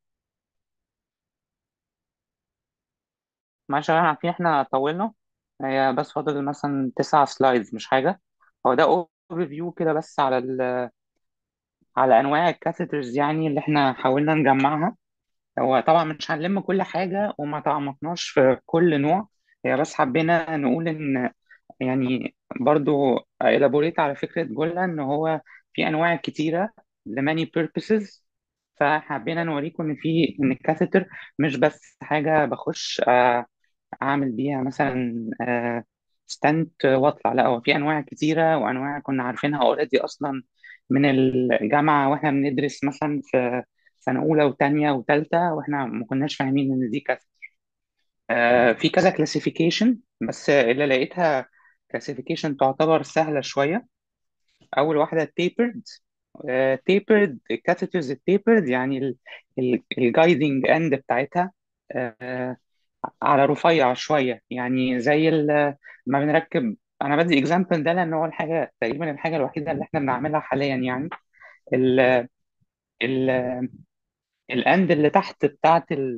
معلش احنا عارفين احنا طولنا هي بس فاضل مثلا تسع سلايدز مش حاجة هو ده اوفر فيو كده بس على ال... على انواع الكاثيترز يعني اللي احنا حاولنا نجمعها هو طبعا مش هنلم كل حاجة وما تعمقناش في كل نوع هي بس حبينا نقول ان يعني برضو elaborate على فكرة جولة ان هو في انواع كتيرة ل many purposes فحبينا نوريكم ان في ان الكاثيتر مش بس حاجة بخش آه، اعمل بيها مثلا ستنت واطلع لا هو في انواع كتيره وانواع كنا عارفينها اوريدي اصلا من الجامعه واحنا بندرس مثلا في سنه اولى وثانيه وثالثه واحنا ما كناش فاهمين ان دي كذا آه، في كذا كلاسيفيكيشن بس اللي لقيتها كلاسيفيكيشن تعتبر سهله شويه اول واحده تيبرد تيبرد كاتيترز التيبرد يعني الجايدنج اند بتاعتها آه، على رفيع شوية يعني زي ال- ما بنركب انا بدي اكزامبل ده لان هو الحاجه تقريبا الحاجه الوحيده اللي احنا بنعملها حاليا يعني ال ال الاند اللي تحت بتاعت ال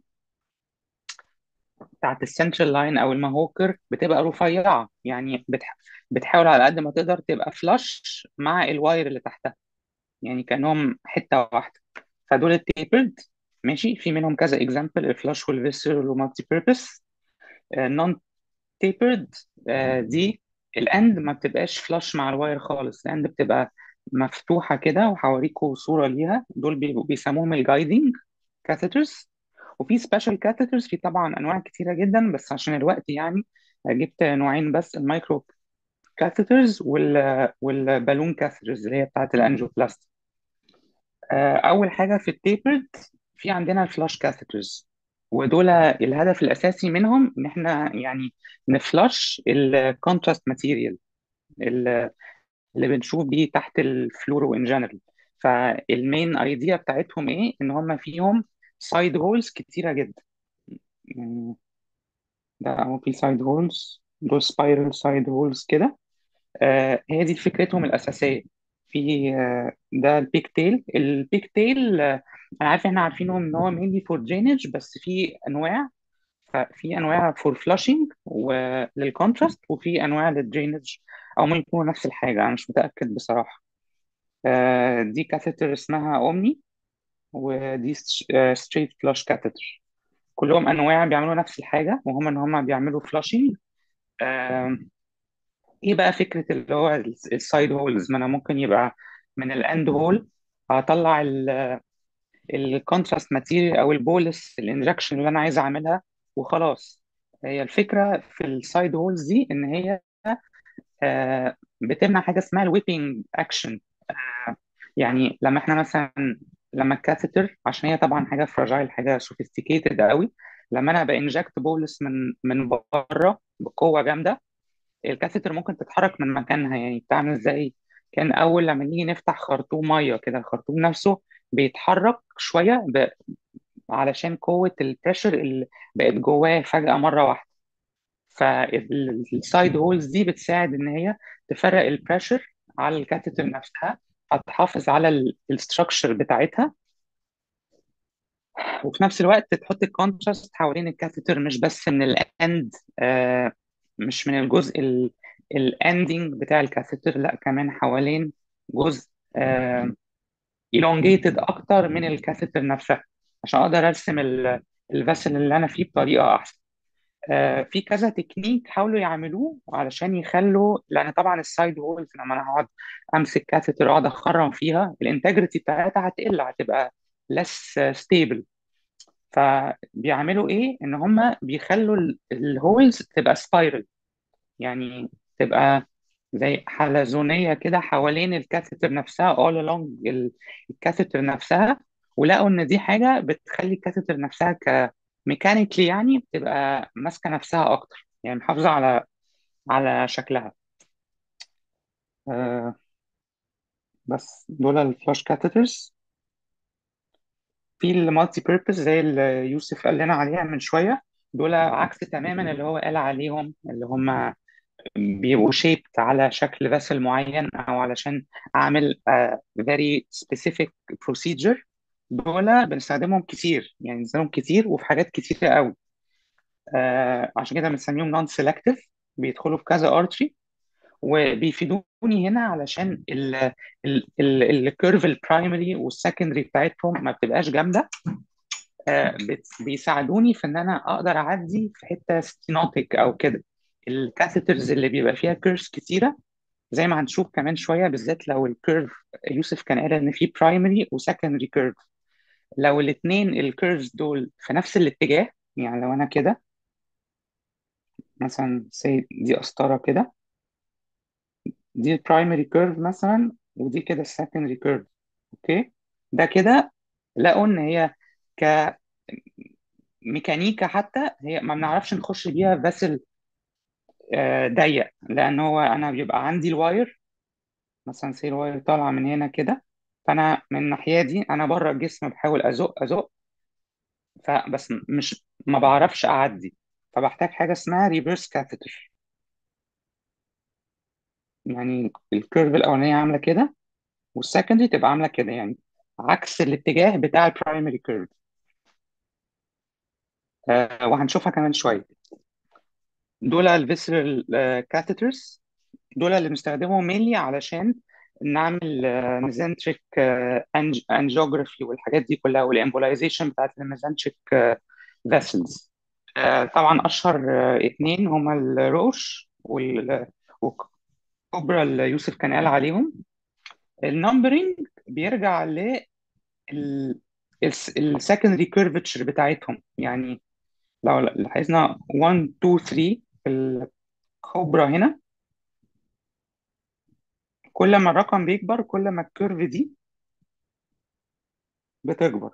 بتاعت السنترال لاين او الماهوكر بتبقى رفيعه يعني بتح... بتحاول على قد ما تقدر تبقى فلاش مع الواير اللي تحتها يعني كانهم حته واحده فدول التيبرد ماشي في منهم كذا اكزامبل الفلاش والفيسرال ومالتي بيربس نون تيبرد دي الاند ما بتبقاش فلاش مع الواير خالص الاند بتبقى مفتوحه كده وهوريكم صوره ليها دول بيبقوا بيسموهم الجايدنج كاثيترز وفي سبيشال كاثيترز في طبعا انواع كتيره جدا بس عشان الوقت يعني جبت نوعين بس المايكرو كاثيترز وال والبالون كاثيترز اللي هي بتاعت الانجيوبلاستي آه، اول حاجه في التيبرد في عندنا الفلاش كاثيترز ودول الهدف الاساسي منهم ان احنا يعني نفلاش الكونتراست ماتيريال اللي بنشوف بيه تحت الفلورو ان جنرال فالمين ايديا بتاعتهم ايه ان هم فيهم سايد هولز كتيره جدا يعني ده اهو في سايد هولز دول سبايرال سايد هولز كده آه هي دي فكرتهم الاساسيه في آه ده البيك تيل البيك تيل آه انا عارف احنا عارفينه ان هو mainly فور درينج بس في انواع في انواع فور فلاشنج وللكونتراست وفي انواع للدرينج او ممكن يكونوا نفس الحاجه انا مش متاكد بصراحه آه دي كاثيتر اسمها اومني ودي ستريت فلاش كاثيتر كلهم انواع بيعملوا نفس الحاجه وهم ان هم بيعملوا فلاشنج آه ايه بقى فكره اللي هو السايد هولز ما انا ممكن يبقى من الاند هول هطلع الكونتراست ماتيريال او البولس الانجكشن اللي انا عايز اعملها وخلاص هي الفكره في السايد هولز دي ان هي آه بتمنع حاجه اسمها الويبنج اكشن آه يعني لما احنا مثلا لما الكاثيتر عشان هي طبعا حاجه فراجايل حاجه سوفيستيكيتد قوي لما انا بانجكت بولس من من بره بقوه جامده الكاثيتر ممكن تتحرك من مكانها يعني بتعمل زي كان اول لما نيجي نفتح خرطوم ميه كده الخرطوم نفسه بيتحرك شويه ب... علشان قوه البريشر اللي بقت جواه فجاه مره واحده فالسايد هولز دي بتساعد ان هي تفرق البريشر على الكاثيتر نفسها هتحافظ على الاستراكشر بتاعتها وفي نفس الوقت تحط الكونتراست حوالين الكاثيتر مش بس من الاند آه مش من الجزء الاندنج بتاع الكاثيتر لا كمان حوالين جزء آه elongated اكتر من الكاثيتر نفسها عشان اقدر ارسم الفاسل اللي انا فيه بطريقه احسن آه في كذا تكنيك حاولوا يعملوه علشان يخلوا لان طبعا السايد وولز لما انا هقعد امسك كاثيتر واقعد اخرم فيها الانتجريتي بتاعتها هتقل هتبقى less stable فبيعملوا ايه ان هم بيخلوا الهولز تبقى سبايرل يعني تبقى زي حلزونيه كده حوالين الكاثيتر نفسها all along الكاثيتر نفسها ولقوا ان دي حاجه بتخلي الكاثيتر نفسها كميكانيكلي يعني بتبقى ماسكه نفسها اكتر يعني محافظه على على شكلها آه بس دول الفلاش كاثيترز في المالتي بيربز زي اللي يوسف قال لنا عليها من شويه دول عكس تماما اللي هو قال عليهم اللي هم بيبقوا شيبت على شكل فاسل معين او علشان اعمل uh, very specific procedure دول بنستخدمهم كتير يعني بنستخدمهم كتير وفي حاجات كتيرة قوي uh, عشان كده بنسميهم نون سيلكتيف بيدخلوا في كذا ارتري وبيفيدوني هنا علشان الكيرف البرايمري والسكندري بتاعتهم ما بتبقاش جامده آه بيساعدوني في ان انا اقدر اعدي في حته ستينوتيك او كده الكاثيترز اللي بيبقى فيها كيرفز كتيره زي ما هنشوف كمان شويه بالذات لو الكيرف يوسف كان قال ان في برايمري وسكندري كيرف لو الاثنين الكيرفز دول في نفس الاتجاه يعني لو انا كده مثلا سي دي قسطره كده دي البرايمري كيرف مثلا ودي كده السكندري كيرف اوكي ده كده لقوا ان هي كميكانيكا حتى هي ما بنعرفش نخش بيها فاسل ضيق لان هو انا بيبقى عندي الواير مثلا سي الواير طالعه من هنا كده فانا من الناحيه دي انا بره الجسم بحاول ازق ازق فبس مش ما بعرفش اعدي فبحتاج حاجه اسمها ريفرس كاثيتر يعني الكيرف الاولانيه عامله كده والسكندري تبقى عامله كده يعني عكس الاتجاه بتاع البرايمري كيرف آه وهنشوفها كمان شويه دول الفيسرال كاثيترز دول اللي بنستخدمهم مينلي علشان نعمل ميزنتريك انجيوجرافي والحاجات دي كلها والامبولايزيشن بتاعت الميزنتريك فيسلز طبعا اشهر آه، اتنين هما الروش وال وكوبرا اللي يوسف كان قال عليهم النمبرنج بيرجع لل السكندري كيرفتشر بتاعتهم يعني لو لاحظنا 1 2 3 الكوبرا هنا كل ما الرقم بيكبر كل ما الكيرف دي بتكبر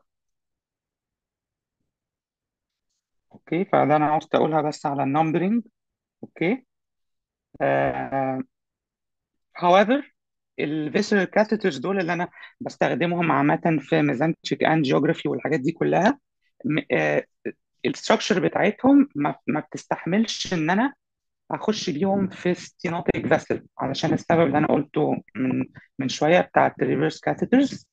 اوكي فده انا عاوز اقولها بس على النمبرنج اوكي آه however الفيسرال كاثيترز دول اللي انا بستخدمهم عامه في ميزانتشيك انجيوجرافي والحاجات دي كلها الستراكشر بتاعتهم ما, ما بتستحملش ان انا اخش بيهم في ستينوتيك فيسل علشان السبب اللي انا قلته من من شويه بتاع الريفرس كاثيترز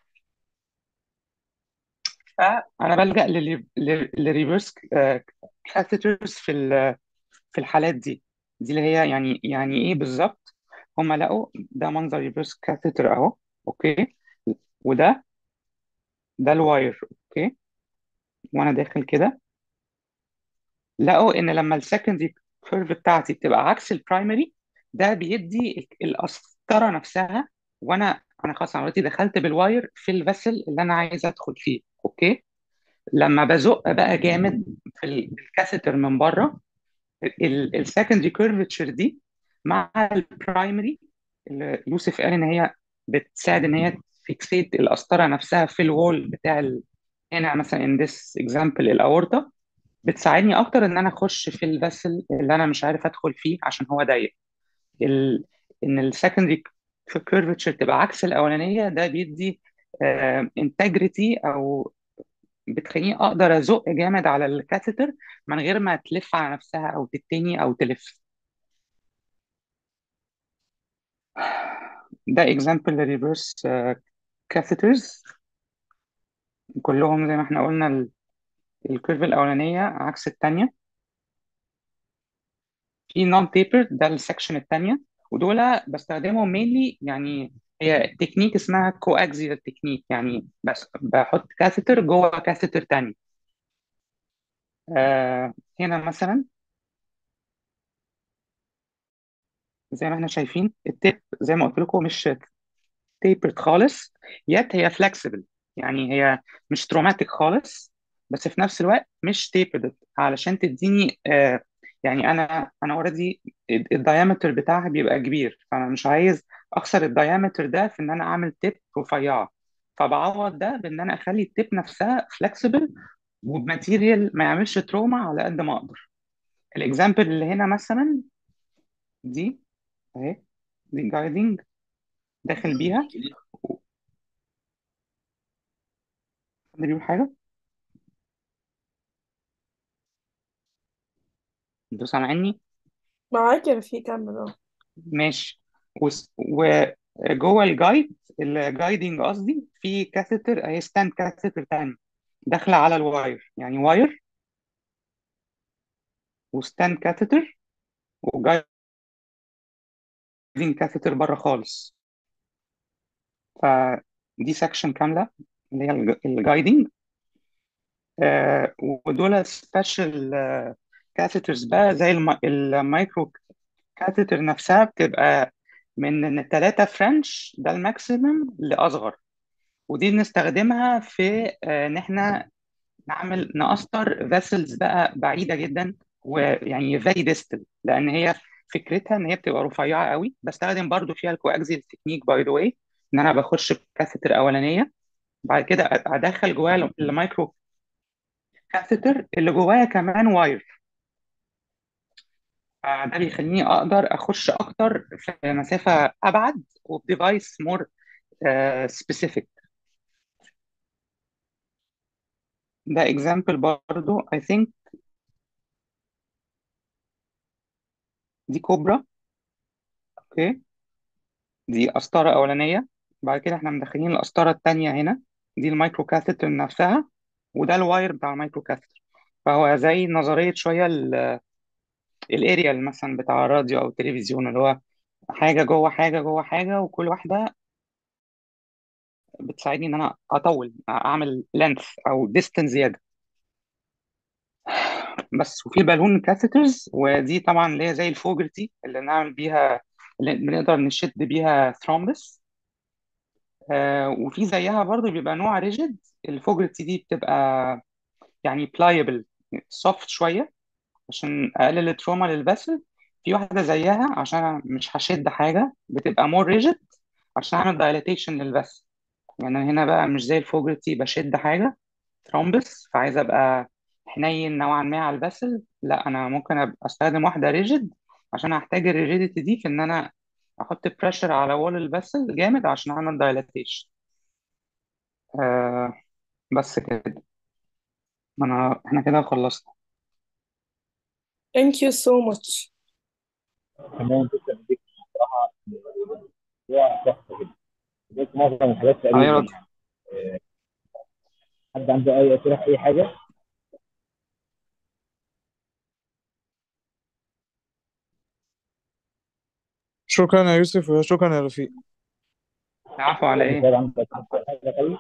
فانا بلجأ للريفرس كاثيترز في ال- في الحالات دي دي اللي هي يعني يعني ايه بالظبط هم لقوا ده منظر ريفرس كاثيتر اهو اوكي وده ده الواير اوكي وانا داخل كده لقوا ان لما السكندري كيرف بتاعتي بتبقى عكس البرايمري ده بيدي ال- القسطره نفسها وانا انا خلاص انا دلوقتي دخلت بالواير في الفيسل اللي انا عايز ادخل فيه اوكي لما بزق بقى جامد في ال- الكاثيتر من بره السكندري كيرفتشر دي مع البرايمري اللي يوسف قال ان هي بتساعد ان هي فيكسيت القسطره نفسها في الوول بتاع ال... هنا مثلا in this example الاورطه بتساعدني اكتر ان انا اخش في الفاسل اللي انا مش عارف ادخل فيه عشان هو ضيق ال... ان السكندري كيرفتشر تبقى عكس الاولانيه ده بيدي انتجريتي او بتخليني اقدر ازق جامد على الكاثيتر من غير ما تلف على نفسها او تتني او تلف ده example للريفرس كاثيترز كلهم زي ما احنا قلنا ال- الكيرف الاولانيه عكس الثانيه في نون تيبر ده السكشن الثانيه ودول بستخدمهم مينلي يعني هي تكنيك اسمها كو اكزيال تكنيك يعني بس بحط كاثيتر جوه كاثيتر تاني آه هنا مثلا زي ما احنا شايفين التيب زي ما قلت لكم مش تيبرد خالص يت هي فلكسبل يعني هي مش تروماتيك خالص بس في نفس الوقت مش تيبرد علشان تديني آه يعني انا انا اوريدي الدايمتر بتاعها بيبقى كبير فانا مش عايز اخسر الدايمتر ده في ان انا اعمل تيب رفيعه فبعوض ده بان انا اخلي التيب نفسها فلكسبل وبماتيريال ما يعملش تروما على قد ما اقدر الاكزامبل اللي هنا مثلا دي اهي دي جايدنج داخل بيها حد بيقول حاجه انتوا سامعيني معاك يا رفيق كمل اه ماشي وس- وجوه الجايد الجايدنج قصدي في كاثيتر اهي ستاند كاثيتر تاني داخله على الواير يعني واير وستاند كاثيتر وجايدنج كاثيتر بره خالص فدي سكشن كامله اللي هي الجايدنج آه ودول سبيشال كاثيترز بقى زي الم- المايكرو كاثيتر نفسها بتبقى من 3 فرنش ده الماكسيمم لاصغر ودي بنستخدمها في آه، ان احنا نعمل نقسطر فيسلز بقى بعيده جدا ويعني فيري ديستال لان هي فكرتها ان هي بتبقى رفيعه قوي بستخدم برضو فيها الكواكزيال تكنيك باي ذا واي ان انا بخش بكاثيتر اولانيه بعد كده ادخل جواها المايكرو كاثيتر اللي جواها كمان واير ده بيخليني اقدر اخش اكتر في مسافه ابعد وبديفايس مور سبيسيفيك ده اكزامبل برضو I think دي كوبرا اوكي دي قسطرة أولانية بعد كده احنا مدخلين القسطرة التانية هنا دي المايكرو كاثيتر نفسها وده الواير بتاع المايكرو كاثيتر فهو زي نظرية شوية ال- الاريال مثلا بتاع الراديو أو التلفزيون اللي هو حاجة جوه حاجة جوه حاجة وكل واحدة بتساعدني إن أنا أطول أعمل لينث أو ديستنس زيادة بس وفي بالون كاثيترز ودي طبعا اللي هي زي الفوجرتي اللي نعمل بيها اللي بنقدر نشد بيها ثرومبس آه وفي زيها برضو بيبقى نوع ريجيد الفوجرتي دي بتبقى يعني بلايبل سوفت شوية عشان أقلل التروما للفاسل في واحدة زيها عشان أنا مش هشد حاجة بتبقى مور ريجيد عشان أعمل دايليتيشن للفاسل يعني أنا هنا بقى مش زي الفوجرتي بشد حاجة ثرومبس فعايز ابقى حنين نوعا ما على الباسل لا انا ممكن ابقى استخدم واحده ريجيد عشان هحتاج الريجيديتي دي في ان انا احط بريشر على وول الباسل جامد عشان اعمل دايلاتيشن آه بس كده ما انا احنا كده خلصنا thank you so much تمام تسلم ايديك بصراحه هو تحفه جدا قلت معظم الحاجات على تقريبا رد يعني آه، حد عنده اي اسئله في اي حاجه شكرا يا يوسف وشكرا يا رفيق العفو على يعني ايه كده عندك أسئلة في أي حاجه طيب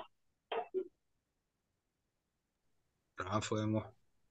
العفو يا محمد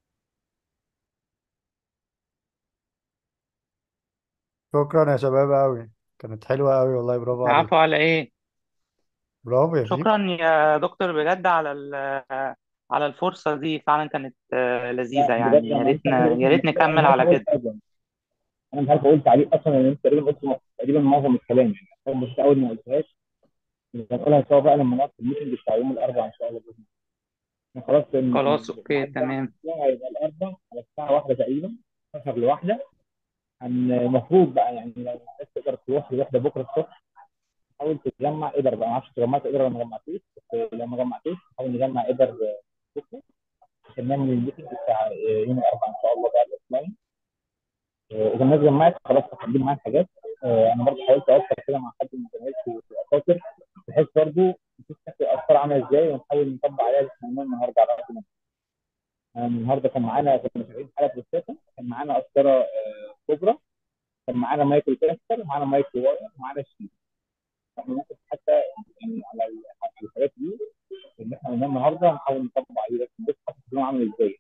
شكرا يا شباب أوي كانت حلوة أوي والله برافو عليك العفو على ايه برافو يا شيف شكرا يا دكتور بجد على ال- على الفرصة دي فعلا كانت آه، لذيذة لا بجد يعني يا انا انت ريتنا كده يا ريت قلت انا نكمل مش عارف على اقول كده حاجه انا مش عارف اقول تعليق اصلا لان انت تقريبا قلت تقريبا معظم الكلام يعني أنا بس اول ما قلتهاش هنقولها سوا بقى لما نقعد في الميتنج بتاع يوم الاربعاء ان شاء الله باذن الله خلاص خلاص اوكي الميعاد بتاع تمام هيبقى الاربعاء على الساعه واحدة تقريبا 12 لواحدة هن- المفروض بقى يعني لو الناس تقدر تروح لوحده بكره الصبح حاول تجمع قدر بقى ما اعرفش تجمعت قدر ولا ما جمعتوش بس لو ما جمعتوش حاول نجمع قدر بكره عشان نعمل الميتنج بتاع يوم الاربعاء ان شاء الله بقى الاوفلاين آه، اذا الناس جمعت خلاص هتقدم معايا الحاجات آه، انا برضه حاولت اوفر كده مع حد من زمايلي في الاساطر بحيث برضه نشوف شكل الافكار عامله ازاي ونحاول نطبق عليها اللي احنا قلناه النهارده على قد ما نقدر. آه، النهارده كان معانا كنا شغالين حلقه بروستاتا كان معانا قسطره آه، كبرى كان معانا مايكرو كاستر ومعانا مايكرو واير ومعانا شيت احنا ممكن حتى يعني على ال- على الحاجات دي اللي احنا قلناها النهارده نحاول نطبق عليه بس بس حتى شكلهم عامل ازاي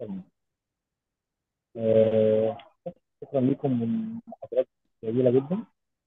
آه، شكرا لكم من محاضرات جميله جدا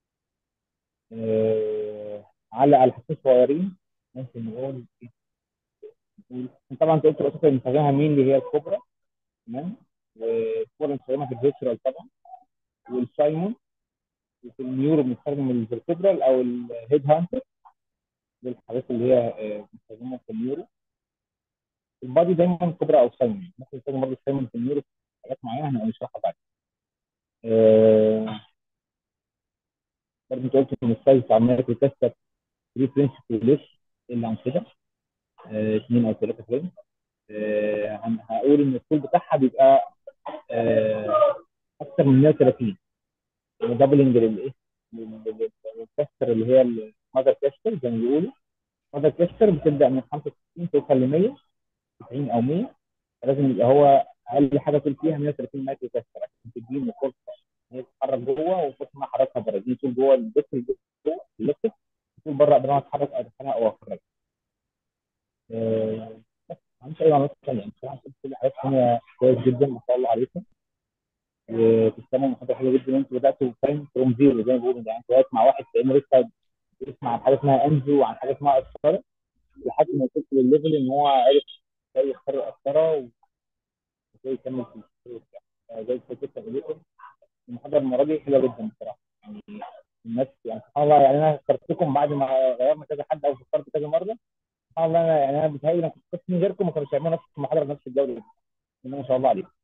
آه، علق على حاجتين صغيرين ممكن نقول نقول طبعا انت قلت الاساس اللي بنستخدمها مين اللي هي الكوبرا تمام والكوبرا بنستخدمها في الفيتشرال طبعا والسايمون وفي النيورو بنستخدم الفيرتبرال او الهيد هانتر دي الحاجات اللي هي آه، بنستخدمها في النيورو البادي دايما كوبرا او سايمون ممكن نستخدم برضه سايمون في النيورو في حاجات معينه هنبقى نشرحها بعد آه، برضه انت قلت ان السايز بتاع المايكرو تيستر 3 فرنش كوليش الا عن كده آه، اثنين او ثلاثه فرنش آه، هن- هقول ان الطول بتاعها بيبقى آه، اكثر من 130 يعني دبلنج للايه؟ للكاستر اللي هي المذر كاستر زي ما بيقولوا المذر كاستر بتبدا من 65 توصل ل 100 90 او 100 فلازم يبقى هو اقل حاجه طول فيها 130 متر كاستر عشان تديني فرصه ان هي تتحرك جوه وفرصه انها احركها بره دي طول جوه البس جوه اللفت طول بره اقدر أنا اتحرك او ادخلها او اخرجها آه، بس ما عنديش اي معلومات ثانيه يعني بصراحه كل حاجات ثانيه كويس جدا ما شاء الله عليكم وتستلموا محاضره حلوه جدا وانتوا بداتوا فاهم فروم زيرو زي ما بيقولوا يعني انتوا واقف مع واحد كانه لسه بيسمع عن حاجه اسمها انزو وعن حاجه اسمها قسطره لحد ما وصلت للليفل ان هو عرف ازاي يختار القسطره وازاي يكمل في الشغل بتاعه آه، زي الفكره بتاعتكم المحاضره المره دي حلوه جدا بصراحه يعني الناس يعني سبحان الله يعني انا اخترتكم بعد ما غيرنا كذا حد او فكرت كذا مره سبحان الله أنا يعني انا بتهيألي انا كنت من غيركم ما كانوش هيعملوا نفس المحاضره بنفس الجوده دي إنما ما شاء الله عليكم